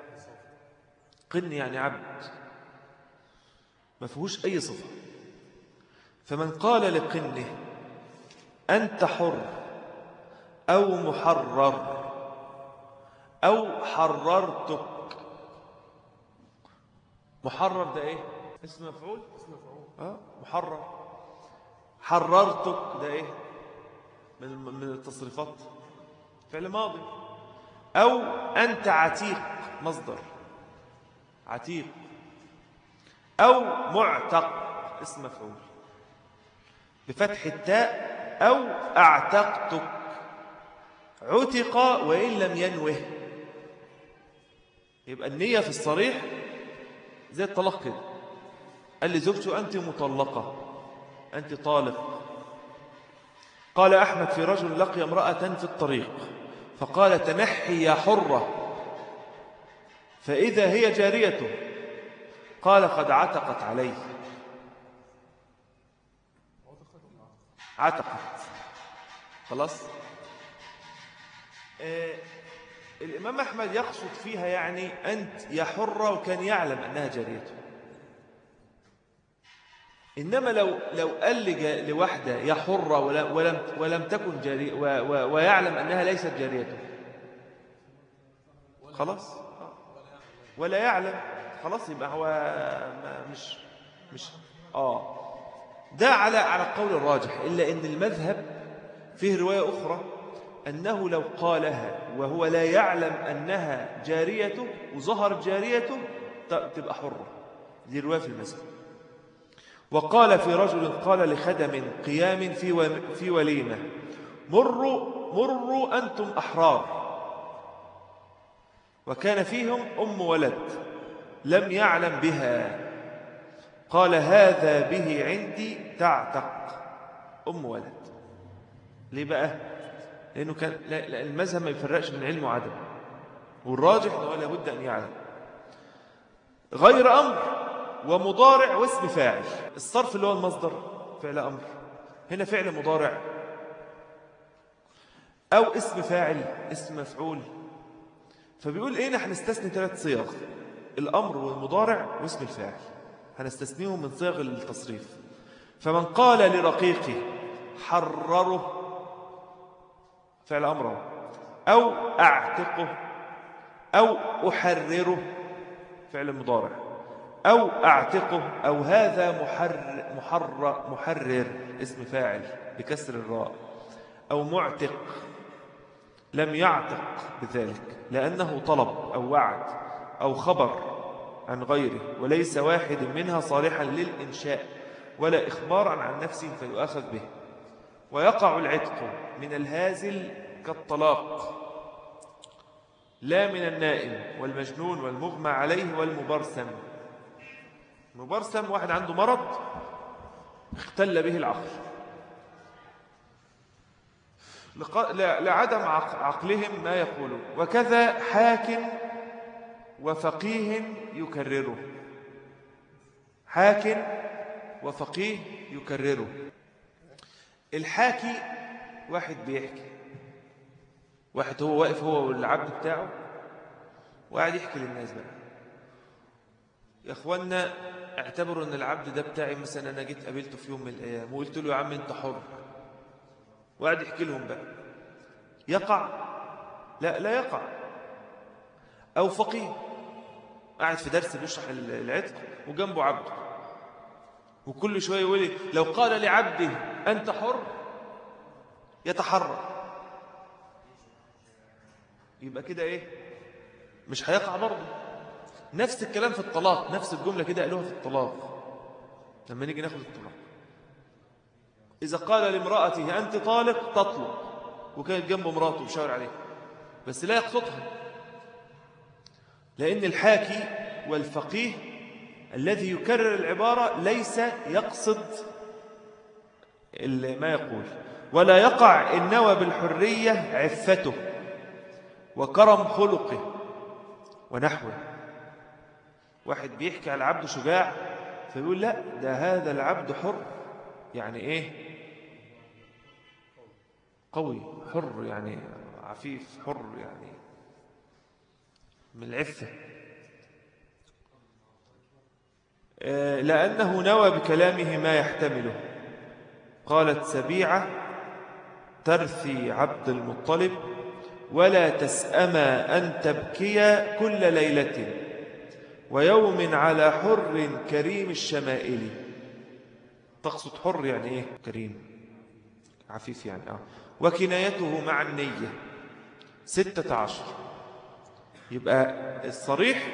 قن يعني عبد ما فيهوش أي صفة فمن قال لقنه أنت حر أو محرر أو حررتك محرر ده إيه؟ اسم مفعول؟ اسم مفعول اه محرر حررتك ده ايه من من التصريفات فعل ماضي او انت عتيق مصدر عتيق او معتق اسم مفعول بفتح التاء او اعتقتك عتق وان لم ينوه يبقى النيه في الصريح زي الطلاق كده قال لي زوجته أنت مطلقة أنت طالق قال أحمد في رجل لقي امرأة في الطريق فقال تنحي يا حرة فإذا هي جاريته قال قد عتقت عليه عتقت خلاص آه الإمام أحمد يقصد فيها يعني أنت يا حرة وكان يعلم أنها جاريته إنما لو لو قال لج- لواحدة يا حرة ولم ولم ولم تكن جارية و- و- ويعلم أنها ليست جاريته خلاص آه. ولا يعلم خلاص يبقى هو ما- مش مش آه ده على على القول الراجح إلا إن المذهب فيه رواية أخرى أنه لو قالها وهو لا يعلم أنها جاريته وظهرت جاريته ت- تبقى حرة دي رواية في المذهب وقال في رجل قال لخدم قيام في و- في وليمة مروا مروا أنتم أحرار وكان فيهم أم ولد لم يعلم بها قال هذا به عندي تعتق أم ولد ليه بقى؟ لأنه كان لا لا المذهب ما يفرقش بين علم وعدم والراجح أنه لابد أن يعلم غير أمر ومضارع واسم فاعل الصرف اللي هو المصدر فعل أمر هنا فعل مضارع أو اسم فاعل اسم مفعول فبيقول إيه نحن نستثني ثلاث صيغ الأمر والمضارع واسم الفاعل هنستثنيهم من صيغ التصريف فمن قال لرقيقه حرره فعل أمره أو أعتقه أو أحرره فعل مضارع أو أعتقه أو هذا محر محر محرر اسم فاعل بكسر الراء أو معتق لم يعتق بذلك لأنه طلب أو وعد أو خبر عن غيره وليس واحد منها صالحا للإنشاء ولا إخبارا عن نفسه فيؤخذ به ويقع العتق من الهازل كالطلاق لا من النائم والمجنون والمغمى عليه والمبرسم مبرسم واحد عنده مرض اختل به العقل لق- لا- لعدم عق- عقلهم ما يقولون وكذا حاكم وفقيه يكرره حاكم وفقيه يكرره الحاكي واحد بيحكي واحد هو واقف هو والعبد بتاعه وقاعد يحكي للناس بقى يا اخوانا اعتبروا ان العبد ده بتاعي مثلا انا جيت قابلته في يوم من الايام وقلت له يا عم انت حر وقاعد يحكي لهم بقى يقع لا لا يقع او فقيه قاعد في درس بيشرح العتق وجنبه عبده وكل شويه يقول لي لو قال لعبده انت حر يتحرر يبقى كده ايه مش هيقع برضه نفس الكلام في الطلاق نفس الجملة كده قالوها في الطلاق لما نيجي ناخد الطلاق إذا قال لامرأته أنت طالق تطلق وكانت جنبه مراته وشاور عليه بس لا يقصدها لأن الحاكي والفقيه الذي يكرر العبارة ليس يقصد ال- ما يقول ولا يقع إن نوى بالحرية عفته وكرم خلقه ونحوه واحد بيحكي على عبد شجاع فيقول لا ده هذا العبد حر يعني ايه قوي حر يعني عفيف حر يعني من العفة آه، لأنه نوى بكلامه ما يحتمله قالت سبيعة ترثي عبد المطلب ولا تسأما أن تبكي كل ليلة ويوم على حر كريم الشمائل تقصد حر يعني إيه كريم عفيف يعني آه. وكنايته مع النية ستة عشر يبقى الصريح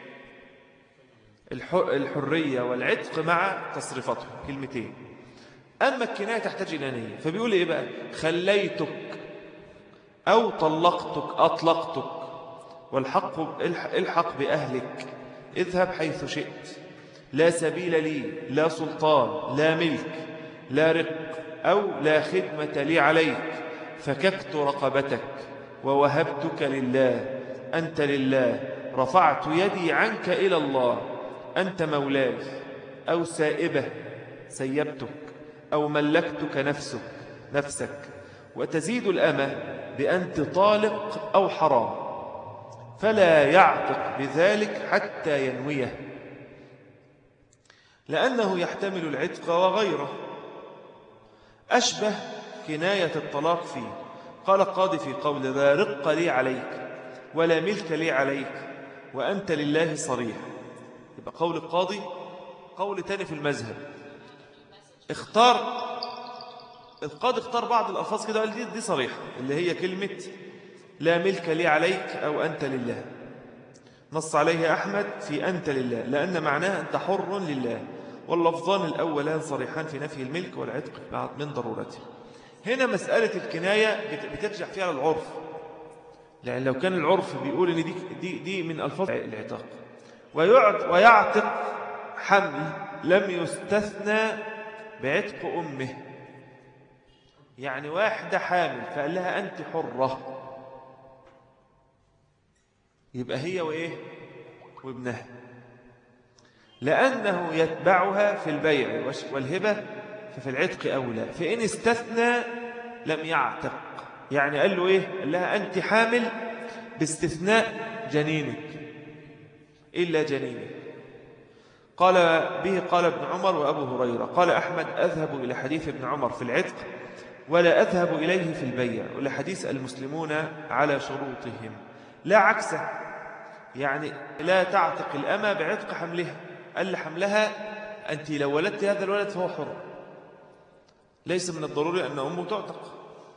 الحرية والعتق مع تصريفاته كلمتين أما الكناية تحتاج إلى نية فبيقول إيه بقى خليتك أو طلقتك أطلقتك والحق الحق بأهلك اذهب حيث شئت لا سبيل لي لا سلطان لا ملك لا رق أو لا خدمة لي عليك فككت رقبتك ووهبتك لله أنت لله رفعت يدي عنك إلى الله أنت مولاي أو سائبة سيبتك أو ملكتك نفسك نفسك وتزيد الأمة بأن تطالق أو حرام فلا يعتق بذلك حتى ينويه لأنه يحتمل العتق وغيره أشبه كناية الطلاق فيه قال القاضي في قول لا رق لي عليك ولا ملك لي عليك وأنت لله صريح يبقى قول القاضي قول تاني في المذهب اختار القاضي اختار بعض الألفاظ كده قال دي, دي صريحة اللي هي كلمة لا ملك لي عليك أو أنت لله نص عليه أحمد في أنت لله لأن معناه أنت حر لله واللفظان الأولان صريحان في نفي الملك والعتق من ضرورته هنا مسألة الكناية بترجع فيها للعرف لأن لو كان العرف بيقول إن دي, دي, دي من ألفاظ العتاق ويعتق حمل لم يستثنى بعتق أمه يعني واحدة حامل فقال لها أنت حرة يبقى هي وإيه وابنها لأنه يتبعها في البيع والهبة ففي العتق أولى فإن استثنى لم يعتق يعني قال له إيه قال لها أنت حامل باستثناء جنينك إلا جنينك قال به قال ابن عمر وأبو هريرة قال أحمد أذهب إلى حديث ابن عمر في العتق ولا أذهب إليه في البيع ولحديث المسلمون على شروطهم لا عكسه يعني لا تعتق الأمة بعتق حملها قال لحملها أنت لو ولدت هذا الولد فهو حر ليس من الضروري أن أمه تعتق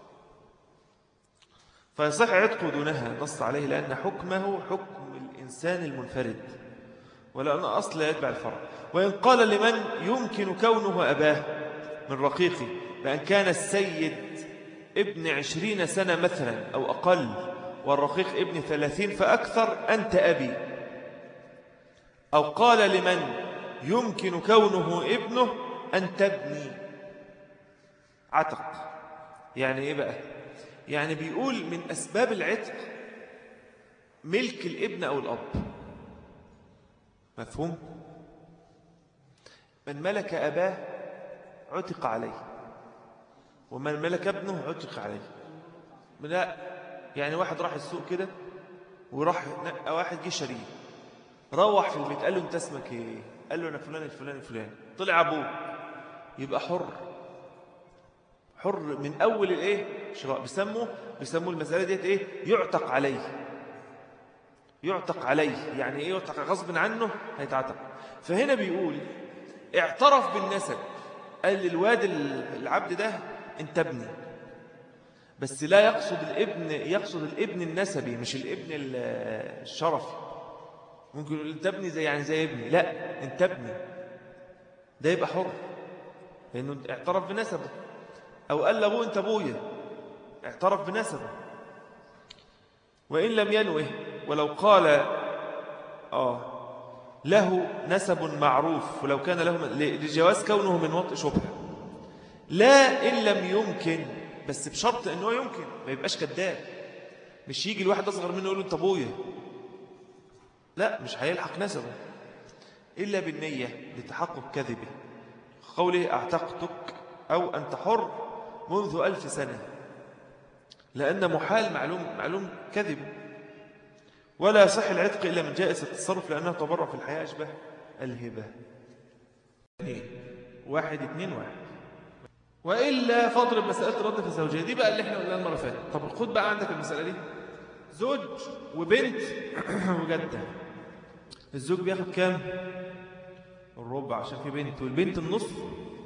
فيصح عتقه دونها نص عليه لأن حكمه حكم الإنسان المنفرد ولأن أصل يتبع الفرع وإن قال لمن يمكن كونه أباه من رقيقه بأن كان السيد ابن عشرين سنة مثلا أو أقل والرقيق ابن ثلاثين فأكثر أنت أبي أو قال لمن يمكن كونه ابنه أن تبني عتق يعني إيه بقى يعني بيقول من أسباب العتق ملك الابن أو الأب مفهوم من ملك أباه عتق عليه ومن ملك ابنه عتق عليه لا يعني واحد راح السوق كده وراح نقى واحد جه شريه روح في البيت قال له انت اسمك ايه قال له انا فلان الفلان الفلان طلع ابوه يبقى حر حر من اول الايه شراء بيسموا بيسموا المساله ديت ايه يعتق عليه يعتق عليه يعني ايه يعتق غصب عنه هيتعتق فهنا بيقول اعترف بالنسب قال للواد العبد ده انت ابني بس لا يقصد الابن يقصد الابن النسبي مش الابن الشرفي ممكن يقول انت ابني زي يعني زي ابني لا انت ابني ده يبقى حر لانه اعترف بنسبه او قال لابوه انت ابويا اعترف بنسبه وان لم ينوه ولو قال اه له نسب معروف ولو كان له لجواز كونه من وطء شبهه لا ان لم يمكن بس بشرط انه يمكن ما يبقاش كذاب مش يجي الواحد اصغر منه يقول له انت ابويا لا مش هيلحق نسبه الا بالنيه لتحقق كذبه قوله اعتقتك او انت حر منذ ألف سنه لان محال معلوم معلوم كذبه ولا يصح العتق الا من جائز التصرف لانه تبرع في الحياه اشبه الهبه واحد اثنين واحد وإلا فاضرب مسألة الرد في الزوجية دي بقى اللي احنا قلناها المرة اللي فاتت طب خد بقى عندك المسألة دي زوج وبنت وجدة الزوج بياخد كام الربع عشان في بنت والبنت النصف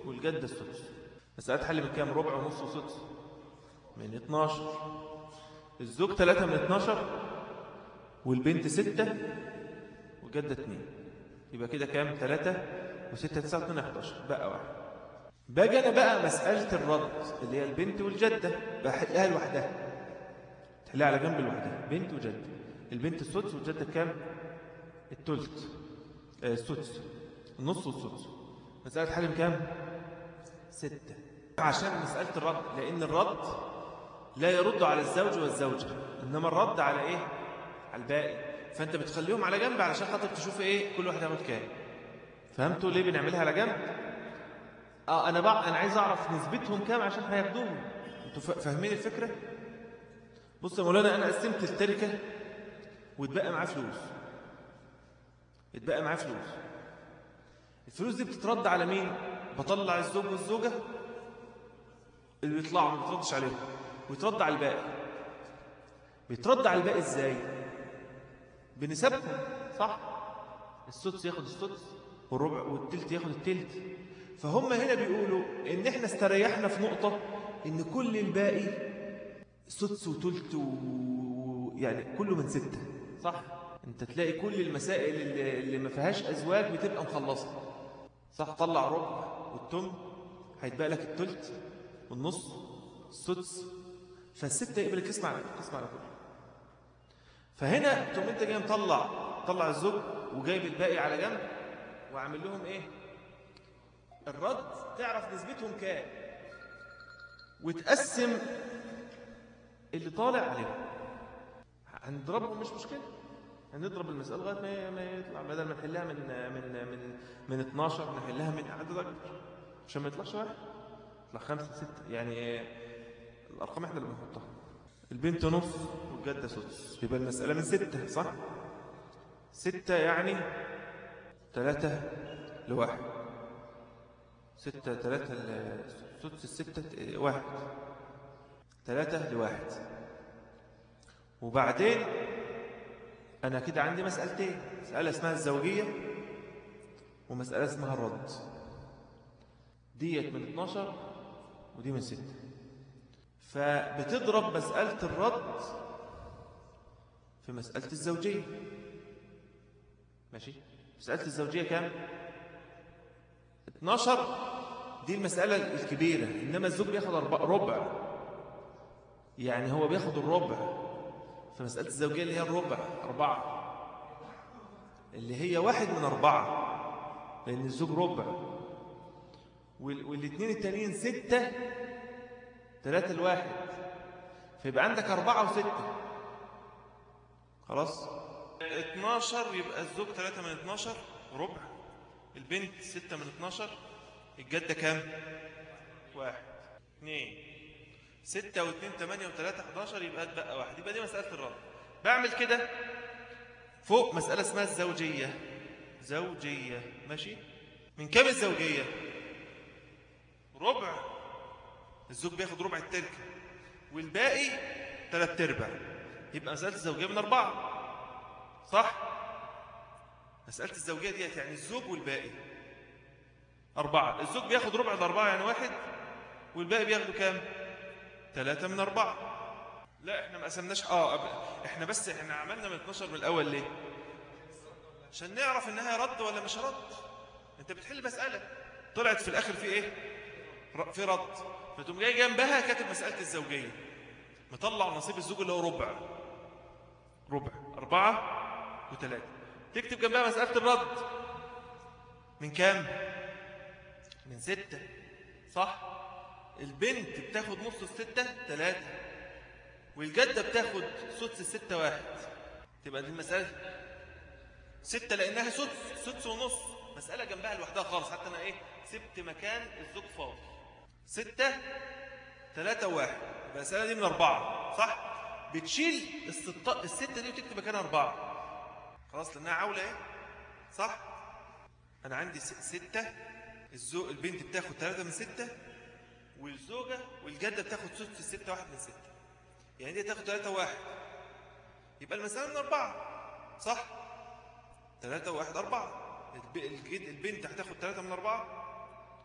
والجدة السدس مسألة حل من كام ربع ونص وسدس من 12 الزوج 3 من 12 والبنت 6 والجدة 2 يبقى كده كام 3 و6 9 2 11 بقى واحد باجي انا بقى مسألة الرد اللي هي البنت والجدة بحلها لوحدها تحلها على جنب لوحدها بنت وجدة البنت السدس والجدة كام التلت آه، السدس النص والسدس مسألة حل من كام ستة عشان مسألة الرد لأن الرد لا يرد على الزوج والزوجة إنما الرد على إيه على الباقي فأنت بتخليهم على جنب علشان خاطر تشوف إيه كل واحد ياخد كام فهمتوا ليه بنعملها على جنب اه انا بقى انا عايز اعرف نسبتهم كام عشان هياخدوهم انتوا فا- فاهمين الفكره بص يا مولانا انا قسمت التركه واتبقى معاه فلوس اتبقى معاه فلوس الفلوس دي بتترد على مين بطلع الزوج والزوجه اللي بيطلعوا ما بتردش عليهم ويترد على الباقي بيترد على الباقي ازاي بنسبهم صح السدس ياخد السدس والربع والتلت ياخد التلت فهم هنا بيقولوا ان احنا استريحنا في نقطة ان كل الباقي سدس وتلت و... يعني كله من ستة صح انت تلاقي كل المسائل اللي, اللي ما فيهاش ازواج بتبقى مخلصة صح طلع ربع والتم هيتبقى لك التلت والنص السدس فالستة يقبل القسم على القسم على كله فهنا تقوم انت جاي مطلع طلع الزوج وجايب الباقي على جنب وعامل لهم ايه الرد تعرف نسبتهم كام وتقسم اللي طالع عليهم هنضربهم مش مشكله هنضرب المسألة لغاية ما ما يطلع بدل ما نحلها من من من من 12 نحلها من عدد أكبر عشان ما يطلعش واحد يطلع خمسة ستة يعني الأرقام احنا اللي بنحطها البنت نص والجدة سدس يبقى المسألة من ستة صح؟ ستة يعني ثلاثة لواحد ستة ثلاثة السدس الستة واحد ثلاثة لواحد وبعدين أنا كده عندي مسألتين مسألة اسمها الزوجية ومسألة اسمها الرد ديت من 12 ودي من 6 فبتضرب مسألة الرد في مسألة الزوجية ماشي مسألة الزوجية كام 12 دي المسألة الكبيرة إنما الزوج بياخد أربع ربع يعني هو بياخد الربع في مسألة الزوجية اللي هي الربع أربعة اللي هي واحد من أربعة لأن الزوج ربع وال- والاثنين التانيين ستة ثلاثة الواحد فيبقى عندك أربعة وستة خلاص 12 يبقى الزوج 3 من 12 ربع البنت 6 من 12 الجدة كام؟ واحد اثنين ستة واثنين ثمانية وثلاثة 11 يبقى اتبقى واحد يبقى دي مسألة الرد بعمل كده فوق مسألة اسمها الزوجية زوجية ماشي من كام الزوجية ربع الزوج بياخد ربع التركة والباقي ثلاث ارباع يبقى مسألة الزوجية من أربعة صح مسألة الزوجية ديت يعني الزوج والباقي أربعة الزوج بياخد ربع الأربعة يعني واحد والباقي بياخدوا كام ثلاثة من أربعة لا احنا ما قسمناش اه قبل احنا بس احنا عملنا من 12 من الأول ليه عشان نعرف انها رد ولا مش رد انت بتحل مسألة طلعت في الآخر في ايه ر- في رد فتقوم جاي جنبها كاتب مسألة الزوجية مطلع نصيب الزوج اللي هو ربع ربع أربعة وثلاثة تكتب جنبها مسألة الرد من كام؟ من ستة صح؟ البنت بتاخد نص الستة ثلاثة والجدة بتاخد سدس الستة واحد تبقى دي المسألة ستة لأنها سدس سدس ونص مسألة جنبها لوحدها خالص حتى أنا إيه سبت مكان الزوج فاضي ستة ثلاثة واحد يبقى المسألة دي من أربعة صح؟ بتشيل الست... الستة دي وتكتب مكانها أربعة خلاص لأنها عولة إيه؟ صح؟ أنا عندي س... ستة الزو... البنت بتاخد ثلاثة من ستة والزوجة والجدة بتاخد سدس الستة واحد من ستة يعني دي تاخد ثلاثة واحد يبقى المسألة من أربعة صح؟ ثلاثة واحد أربعة الب... الجد... البنت هتاخد ثلاثة من أربعة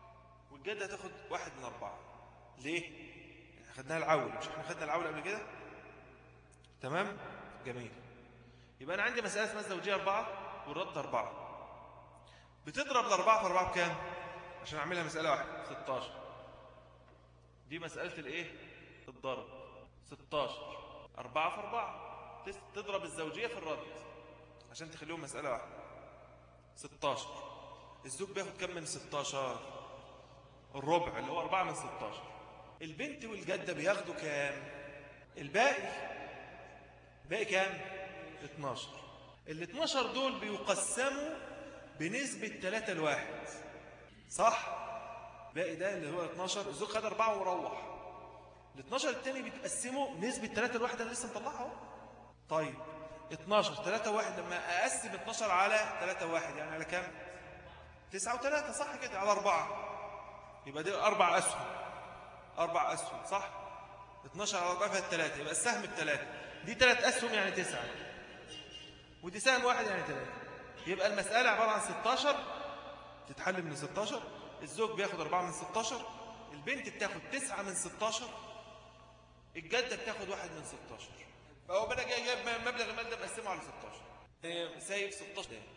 والجدة هتاخد واحد من أربعة ليه؟ احنا خدناها العول مش احنا خدنا العول قبل كده؟ تمام؟ جميل يبقى أنا عندي مسألة اسمها الزوجية أربعة والرد أربعة بتضرب الأربعة في أربعة بكام؟ عشان أعملها مسألة واحدة 16 دي مسألة الإيه؟ الضرب 16 أربعة في أربعة تس- تضرب الزوجية في الرد عشان تخليهم مسألة واحدة 16 الزوج بياخد كم من 16 الربع اللي هو 4 من 16 البنت والجدة بياخدوا كام الباقي باقي كام 12 ال 12 دول بيقسموا بنسبة 3 لواحد صح باقي ده اللي هو 12 الزوج خد 4 وروح ال 12 التاني بيتقسموا نسبة 3 لواحد انا لسه مطلعها اهو طيب 12 3 1 لما اقسم 12 على 3 1 يعني على كام 9 و3 صح كده على 4 يبقى دي اربع اسهم اربع اسهم صح 12 على 4 فيها 3 يبقى السهم بثلاثة دي ثلاث اسهم يعني 9 ودي سهم واحد يعني 3 يبقى المسألة عبارة عن 16 تتحل من 16 الزوج بياخد 4 من 16 البنت بتاخد 9 من 16 الجدة بتاخد واحد من 16 فهو بنا جاي جايب مبلغ المال ده مقسمه على 16 إيه، سايب 16 ده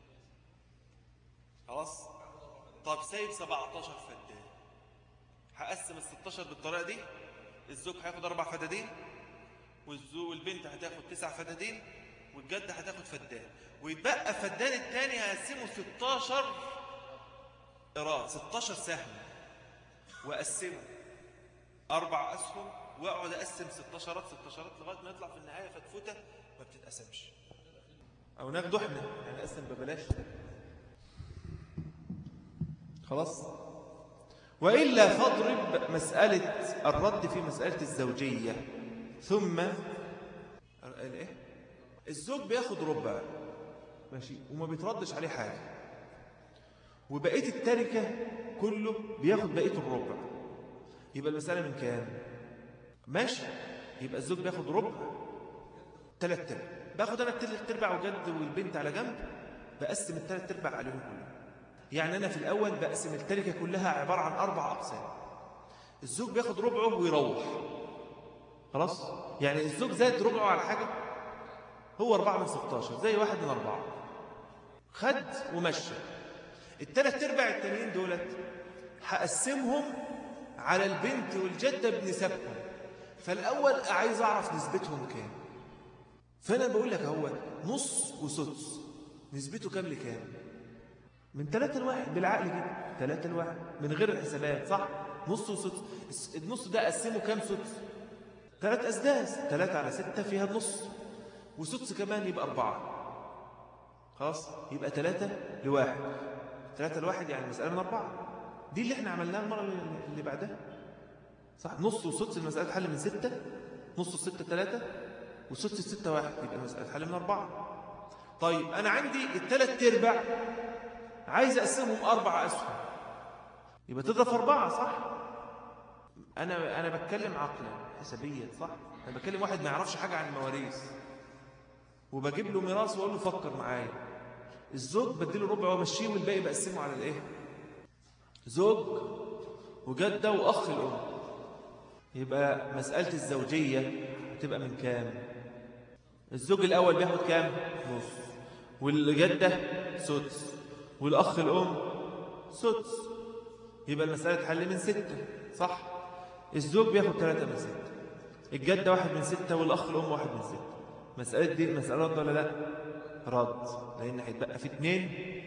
خلاص طب سايب 17 فدان هقسم ال 16 بالطريقه دي الزوج هياخد اربع فدادين والزوج والبنت هتاخد تسع فدادين والجده هتاخد فدان ويتبقى فدان الثاني هقسمه 16 قراء 16 سهم واقسمه اربع اسهم واقعد اقسم 16 16 لغايه ما يطلع في النهايه فتفوته ما بتتقسمش او ناخده احنا يعني نقسم ببلاش خلاص والا فاضرب مساله الرد في مساله الزوجيه ثم الايه الزوج بياخد ربع ماشي وما بيتردش عليه حاجه وبقيه التركه كله بياخد بقيه الربع يبقى المساله من كام ماشي يبقى الزوج بياخد ربع ثلاث ارباع باخد انا الثلاث ارباع وجد والبنت على جنب بقسم الثلاث ارباع عليهم كلهم يعني انا في الاول بقسم التركه كلها عباره عن اربع اقسام الزوج بياخد ربعه ويروح خلاص يعني الزوج زاد ربعه على حاجه هو 4 من 16 زي واحد من أربعة خد ومشى الثلاث ارباع التانيين دولت هقسمهم على البنت والجده بنسبهم فالاول عايز اعرف نسبتهم كام فانا بقول لك اهو نص وسدس نسبته كام لكام من ثلاثة لواحد بالعقل كده ثلاثة لواحد من غير الحسابات صح نص وسدس النص ده قسمه كام سدس ثلاث أسداس ثلاثة على ستة فيها النص وسدس كمان يبقى أربعة خلاص يبقى ثلاثة لواحد ثلاثة لواحد يعني المسألة من أربعة دي اللي احنا عملناها المرة اللي بعدها صح نص وسدس المسألة تحل من ستة نص الستة ثلاثة وسدس الستة واحد يبقى المسألة تحل من أربعة طيب أنا عندي الثلاث أرباع عايز أقسمهم أربع أسهم يبقى تضرب في أربعة صح أنا أنا بتكلم عقلا حسابيا صح أنا بتكلم واحد ما يعرفش حاجة عن المواريث وبجيب له ميراث وأقول له فكر معايا الزوج بديله ربع وامشيه والباقي بقسمه على الايه زوج وجده واخ الام يبقى مساله الزوجيه تبقى من كام الزوج الاول بياخد كام نص والجده سدس والاخ الام سدس يبقى المساله تحل من ستة صح الزوج بياخد ثلاثة من ستة الجده واحد من ستة والاخ الام واحد من ستة مساله دي مساله رد ولا لا رد لأن هيتبقى في اثنين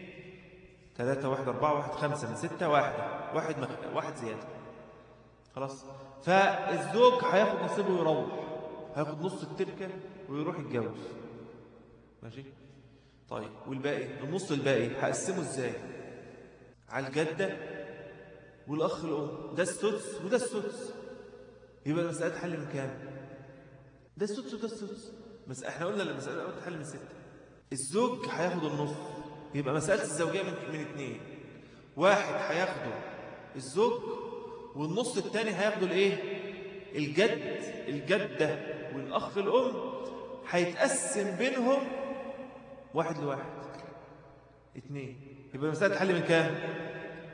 ثلاثة واحد أربعة واحد خمسة من ستة واحدة واحد مخ... واحد زيادة خلاص فالزوج هياخد نصيبه ويروح هياخد نص التركة ويروح يتجوز ماشي طيب والباقي النص الباقي هقسمه ازاي على الجدة والأخ الأم ده السدس وده السدس يبقى المسألة تحل من كام ده السدس وده السدس بس احنا قلنا المسألة الأول تحل من ستة الزوج هياخد النص يبقى مسألة الزوجية من, من اتنين واحد هياخده الزوج والنص التاني هياخده الايه الجد الجدة والأخ الأم هيتقسم بينهم واحد لواحد اتنين يبقى المسألة تحل من كام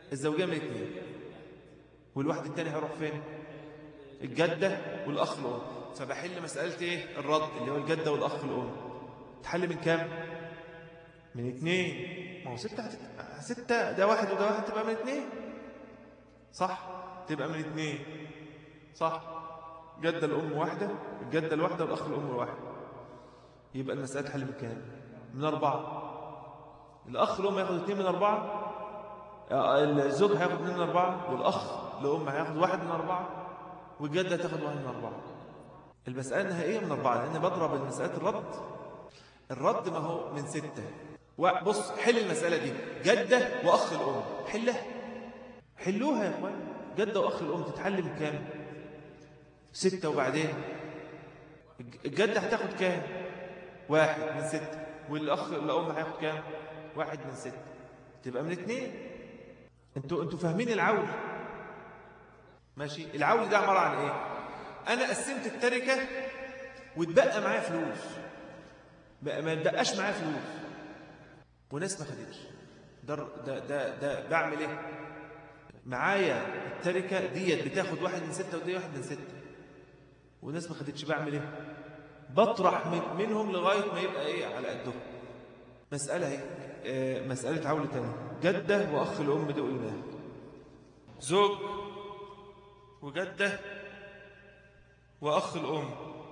الزوجية من اثنين والواحد التاني هيروح فين الجدة والأخ الأم فبحل مسألة إيه الرد اللي هو الجدة والأخ الأم تحل من كام من اثنين ما هو ستة هتت... ستة ده واحد وده واحد تبقى من اثنين صح تبقى من اثنين صح جدة الأم واحدة الجدة الواحدة والأخ الأم واحد يبقى المسألة تحل من كام من أربعة الأخ الأم هياخد اثنين من أربعة آه، الزوج هياخد اثنين من أربعة والأخ الأم هياخد واحد من أربعة والجدة تاخد واحد من أربعة المسألة النهائية من أربعة لأن بضرب المسألة الرد الرد ما هو من ستة و- بص حل المسألة دي جدة وأخ الأم حلها حلوها يا أخوان جدة وأخ الأم تتحل من كام ستة وبعدين الج- الجدة هتاخد كام واحد من ستة والأخ الأم هياخد كام واحد من ستة تبقى من اتنين انتوا انتوا فاهمين العول ماشي العول ده عبارة عن ايه انا قسمت التركة واتبقى معايا فلوس بقى ما يتبقاش معايا فلوس وناس ما خدتش ده ده ده, ده بعمل ايه معايا التركة ديت بتاخد واحد من ستة ودي واحد من ستة وناس ما خدتش بعمل ايه بطرح من- منهم لغاية ما يبقى ايه على قدهم مسألة اهي آه، مسألة عولة تانية جدة وأخ الأم دول قلناها زوج وجدة وأخ الأم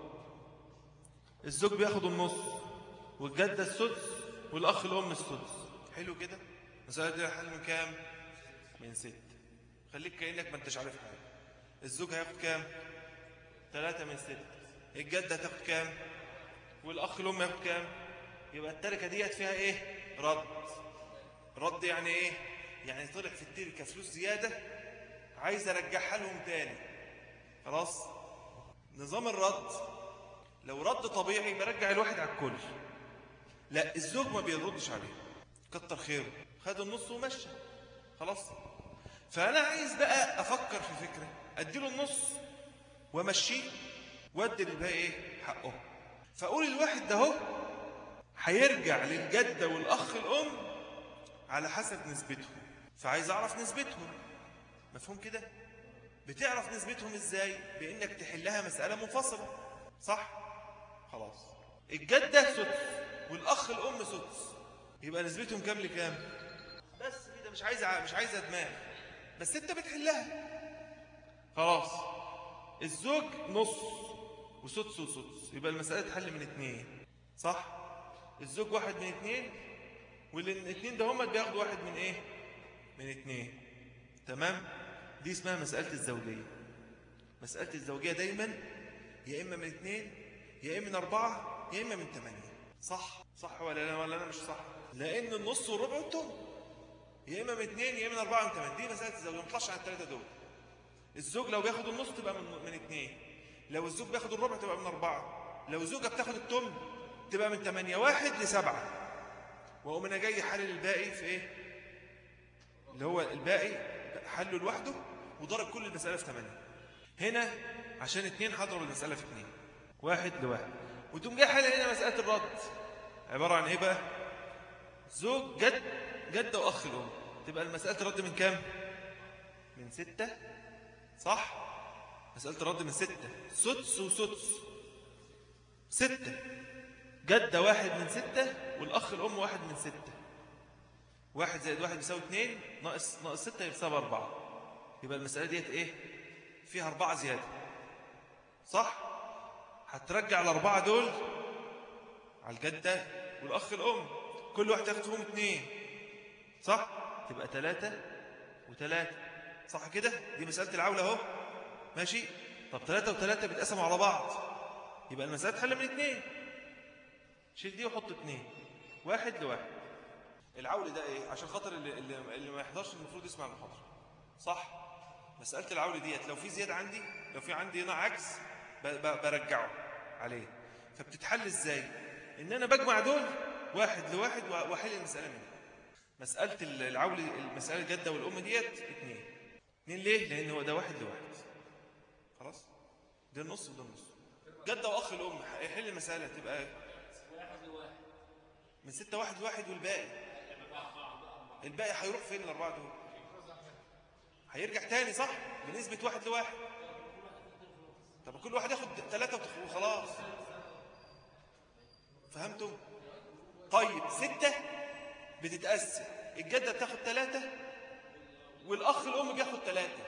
الزوج بياخد النص والجدة السدس والأخ الأم السدس حلو كده مسألة دي حل من كام من ست خليك كأنك ما انتش عارف حاجة الزوج هياخد كام ثلاثة من ست الجدة هتاخد كام والأخ الأم ياخد كام يبقى التركة ديت فيها إيه رد رد يعني إيه يعني طلع في التركة فلوس زيادة عايز أرجعها لهم تاني خلاص نظام الرد لو رد طبيعي برجع الواحد على الكل لا الزوج ما بيردش عليه كتر خيره خد النص ومشى خلاص فأنا عايز بقى أفكر في فكرة أديله النص وامشيه وادي للباقي ايه حقه فاقول الواحد ده اهو هيرجع للجده والاخ الام على حسب نسبتهم فعايز اعرف نسبتهم مفهوم كده بتعرف نسبتهم ازاي بانك تحلها مساله منفصله صح خلاص الجده سدس والاخ الام سدس يبقى نسبتهم كام لكام بس كده مش عايزه مش عايزه دماغ بس انت بتحلها خلاص الزوج نص وسدس وسدس يبقى المسألة تحل من اتنين صح الزوج واحد من اتنين والاتنين ده هما بياخدوا واحد من ايه من اتنين تمام دي اسمها مسألة الزوجية مسألة الزوجية دايما يا إما من اتنين يا إما من أربعة يا إما من تمانية صح صح ولا لا ولا أنا مش صح لأن النص والربع والتم يا إما من اتنين يا إما من أربعة من تمانية دي مسألة الزوجية ما تطلعش عن التلاتة دول الزوج لو بياخد النص تبقى من, من اتنين لو الزوج بياخد الربع تبقى من أربعة لو الزوجة بتاخد التم تبقى من تمانية واحد لسبعة وأقوم أنا جاي حلل الباقي في إيه اللي هو الباقي حله لوحده وضرب كل المسألة في تمانية هنا عشان اتنين هضرب المسألة في اتنين واحد لواحد وتقوم جاي حلل هنا مسألة الرد عبارة عن إيه بقى زوج جد جدة وأخ الأم تبقى المسألة الرد من كام من ستة صح مسألة الرد من ستة سدس وسدس ستة جدة واحد من ستة والأخ الأم واحد من ستة واحد زائد واحد يساوي اتنين ناقص ناقص ستة يساوي أربعة يبقى المسألة ديت إيه فيها أربعة زيادة صح هترجع الأربعة دول على الجدة والأخ الأم كل واحد ياخد فيهم اتنين صح تبقى تلاتة وتلاتة صح كده دي مسألة العولة اهو ماشي طب ثلاثة وثلاثة بيتقسموا على بعض يبقى المسألة تحل من اثنين شيل دي وحط اثنين واحد لواحد العول ده ايه عشان خاطر اللي, اللي, اللي ما يحضرش المفروض يسمع المحاضرة صح مسألة العول ديت لو في زيادة عندي لو في عندي هنا عجز ب- ب- برجعه عليه فبتتحل ازاي ان انا بجمع دول واحد لواحد و- واحل المسألة منه مسألة العول المسألة الجدة والأم ديت اتنين اتنين ليه؟ لأن هو ده واحد لواحد خلاص؟ ده النص وده النص جدة وأخ الأم هيحل المسألة تبقى من ستة واحد لواحد والباقي الباقي هيروح فين الأربعة دول؟ هيرجع تاني صح بنسبة واحد لواحد طب كل واحد ياخد ثلاثة وخلاص فهمتم طيب ستة بتتقسم الجدة بتاخد ثلاثة والأخ الأم بياخد ثلاثة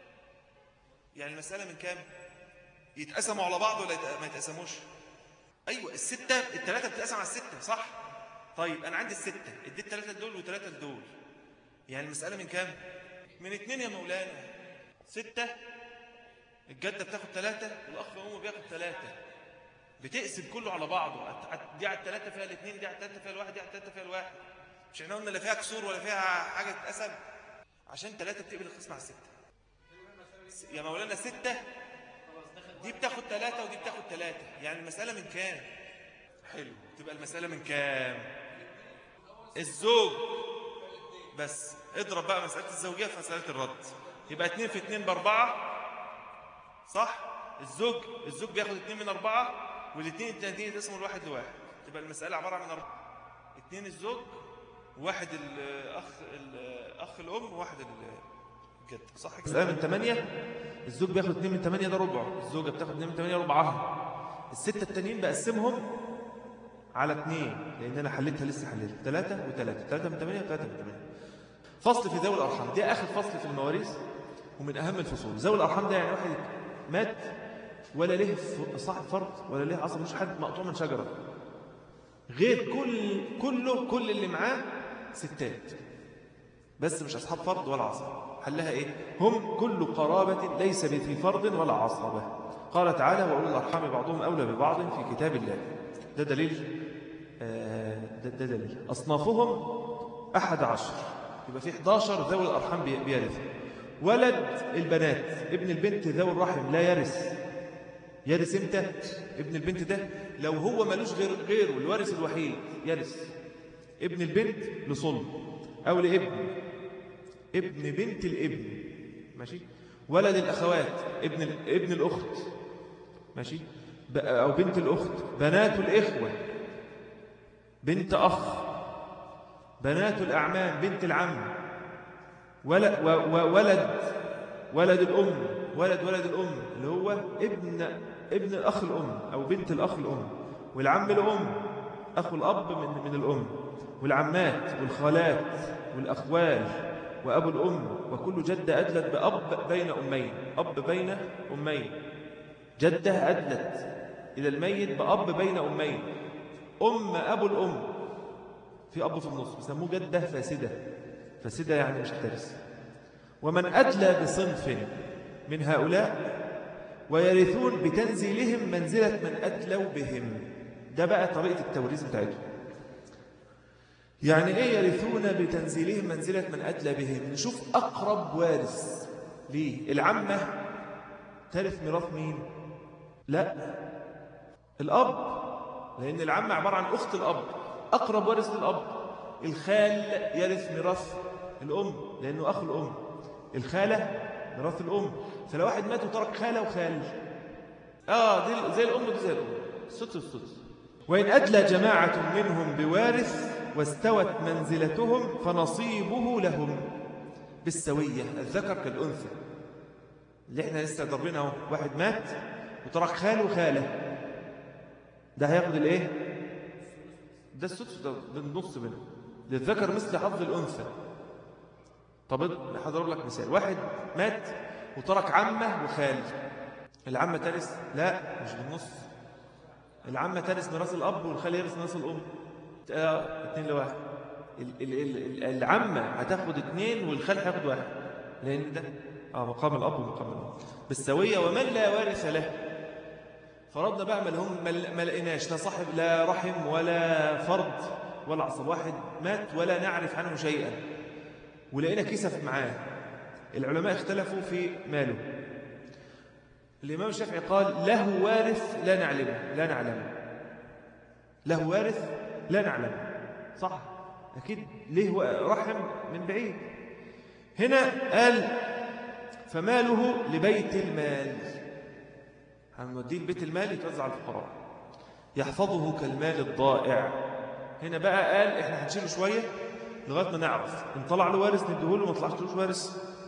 يعني المسألة من كام يتقسموا على بعض ولا يتق- ما يتقسموش أيوة الستة الثلاثة بتتقسم على الستة صح طيب أنا عندي الستة اديت ثلاثة لدول وثلاثة لدول يعني المسألة من كام من اتنين يا مولانا ستة الجدة بتاخد ثلاثة والأخ الأم بياخد ثلاثة بتقسم كله على بعضه دي على الثلاثة فيها الاثنين دي على الثلاثة فيها الواحد دي على الثلاثة فيها الواحد مش احنا قلنا لا فيها كسور ولا فيها حاجة تتقسم عشان ثلاثة بتقبل القسم على الستة س- يا مولانا ستة دي بتاخد ثلاثة ودي بتاخد ثلاثة يعني المسألة من كام حلو تبقى المسألة من كام الزوج بس اضرب بقى مسألة الزوجية في مسألة الرد يبقى اتنين في اتنين باربعة صح الزوج الزوج بياخد اتنين من اربعة والاتنين التانيين يتقسموا الواحد لواحد تبقى المسألة عبارة عن أربعة اتنين الزوج وواحد الأخ الأخ الأم وواحد الجد صح كده؟ مسألة من ثمانية الزوج بياخد اتنين من ثمانية ده ربع الزوجة بتاخد اتنين من ثمانية ربعها الستة التانيين بقسمهم على اتنين لأن أنا حليتها لسه حليتها ثلاثة وثلاثة ثلاثة من ثمانية وثلاثة من ثمانية فصل في ذوي الأرحام دي آخر فصل في المواريث ومن أهم الفصول ذوي الأرحام ده يعني واحد مات ولا له ف- صاحب فرض ولا له عصب مش حد مقطوع من شجرة غير كل كله كل اللي معاه ستات بس مش أصحاب فرض ولا عصب حلها إيه هم كل قرابة ليس في فرض ولا عصبة قال تعالى وأولي الأرحام بعضهم أولى ببعض في كتاب الله ده دليل آه، ده, ده دليل أصنافهم أحد عشر يبقى في 11 ذوي الأرحام بي- بيرث ولد البنات ابن البنت ذوي الرحم لا يرث يرث امتى ابن البنت ده لو هو ملوش غير غيره الوارث الوحيد يرث ابن البنت لصلب او لابن ابن بنت الابن ماشي ولد الاخوات ابن ال- ابن الاخت ماشي ب- او بنت الاخت بنات الاخوه بنت اخ بنات الاعمام بنت العم ولد وولد ولد الام ولد ولد الام اللي هو ابن ابن الاخ الام او بنت الاخ الام والعم الام اخو الاب من من الام والعمات والخالات والاخوال وابو الام وكل جده ادلت باب بين امين اب بين امين جده ادلت الى الميت باب بين امين ام ابو الام في اب في النص بيسموه جده فاسده فاسده يعني مش ترث ومن أدلى بصنف من هؤلاء ويرثون بتنزيلهم منزلة من أدلوا بهم ده بقى طريقة التوريث بتاعتهم يعني إيه يرثون بتنزيلهم منزلة من أدلى بهم نشوف أقرب وارث ليه العمة ترث ميراث مين لا الأب لأن العمة عبارة عن أخت الأب أقرب وارث للأب الخال يرث ميراث الأم لأنه أخو الأم الخالة ميراث الأم فلو واحد مات وترك خالة وخال آه دي زي الأم دي زي الأم السدس والسدس وإن أدلى جماعة منهم بوارث واستوت منزلتهم فنصيبه لهم بالسوية الذكر كالأنثى اللي احنا لسه ضربنا اهو واحد مات وترك خال وخالة ده هياخد الايه ده السدس ده ده النص منه للذكر مثل حظ الأنثى طب هضرب لك مثال واحد مات وترك عمه وخال العمه ترث لا مش بالنص العمه ترث ميراث الاب والخال يرث ميراث الام آه، اتنين لواحد ال- ال- ال- ال- العمه هتاخد اتنين والخال هياخد واحد لان ده اه مقام الاب ومقام الام بالسويه ومن لا وارث له فرضنا بقى ما لهم ما- ما لقيناش لا صاحب لا رحم ولا فرد ولا عصب واحد مات ولا نعرف عنه شيئا ولقينا كسف معاه العلماء اختلفوا في ماله الإمام الشافعي قال له وارث لا نعلمه لا نعلمه له وارث لا نعلمه صح أكيد ليه و- رحم من بعيد هنا قال فماله لبيت المال هنوديه لبيت المال يتوزع على الفقراء يحفظه كالمال الضائع هنا بقى قال احنا هنشيله شويه لغايه ما نعرف ان طلع له وارث نديه له ما طلعش له وارث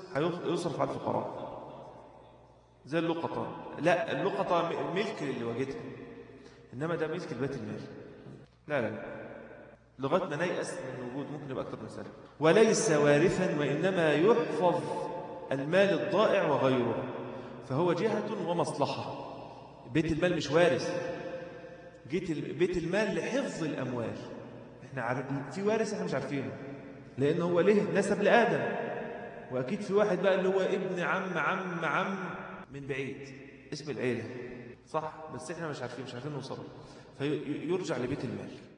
هيصرف على الفقراء زي اللقطة لا اللقطة م- ملك اللي وجدها إنما ده ملك البيت المال لا لا لا لغاية ما نيأس من وجود ممكن يبقى أكتر من سنة وليس وارثا وإنما يحفظ المال الضائع وغيره فهو جهة ومصلحة بيت المال مش وارث جيت ال- بيت المال لحفظ الأموال احنا عارف في وارث احنا مش عارفينه لأن هو ليه نسب لآدم وأكيد في واحد بقى اللي هو ابن عم عم عم من بعيد اسم العيلة صح بس احنا مش عارفين مش عارفين نوصله فيرجع لبيت المال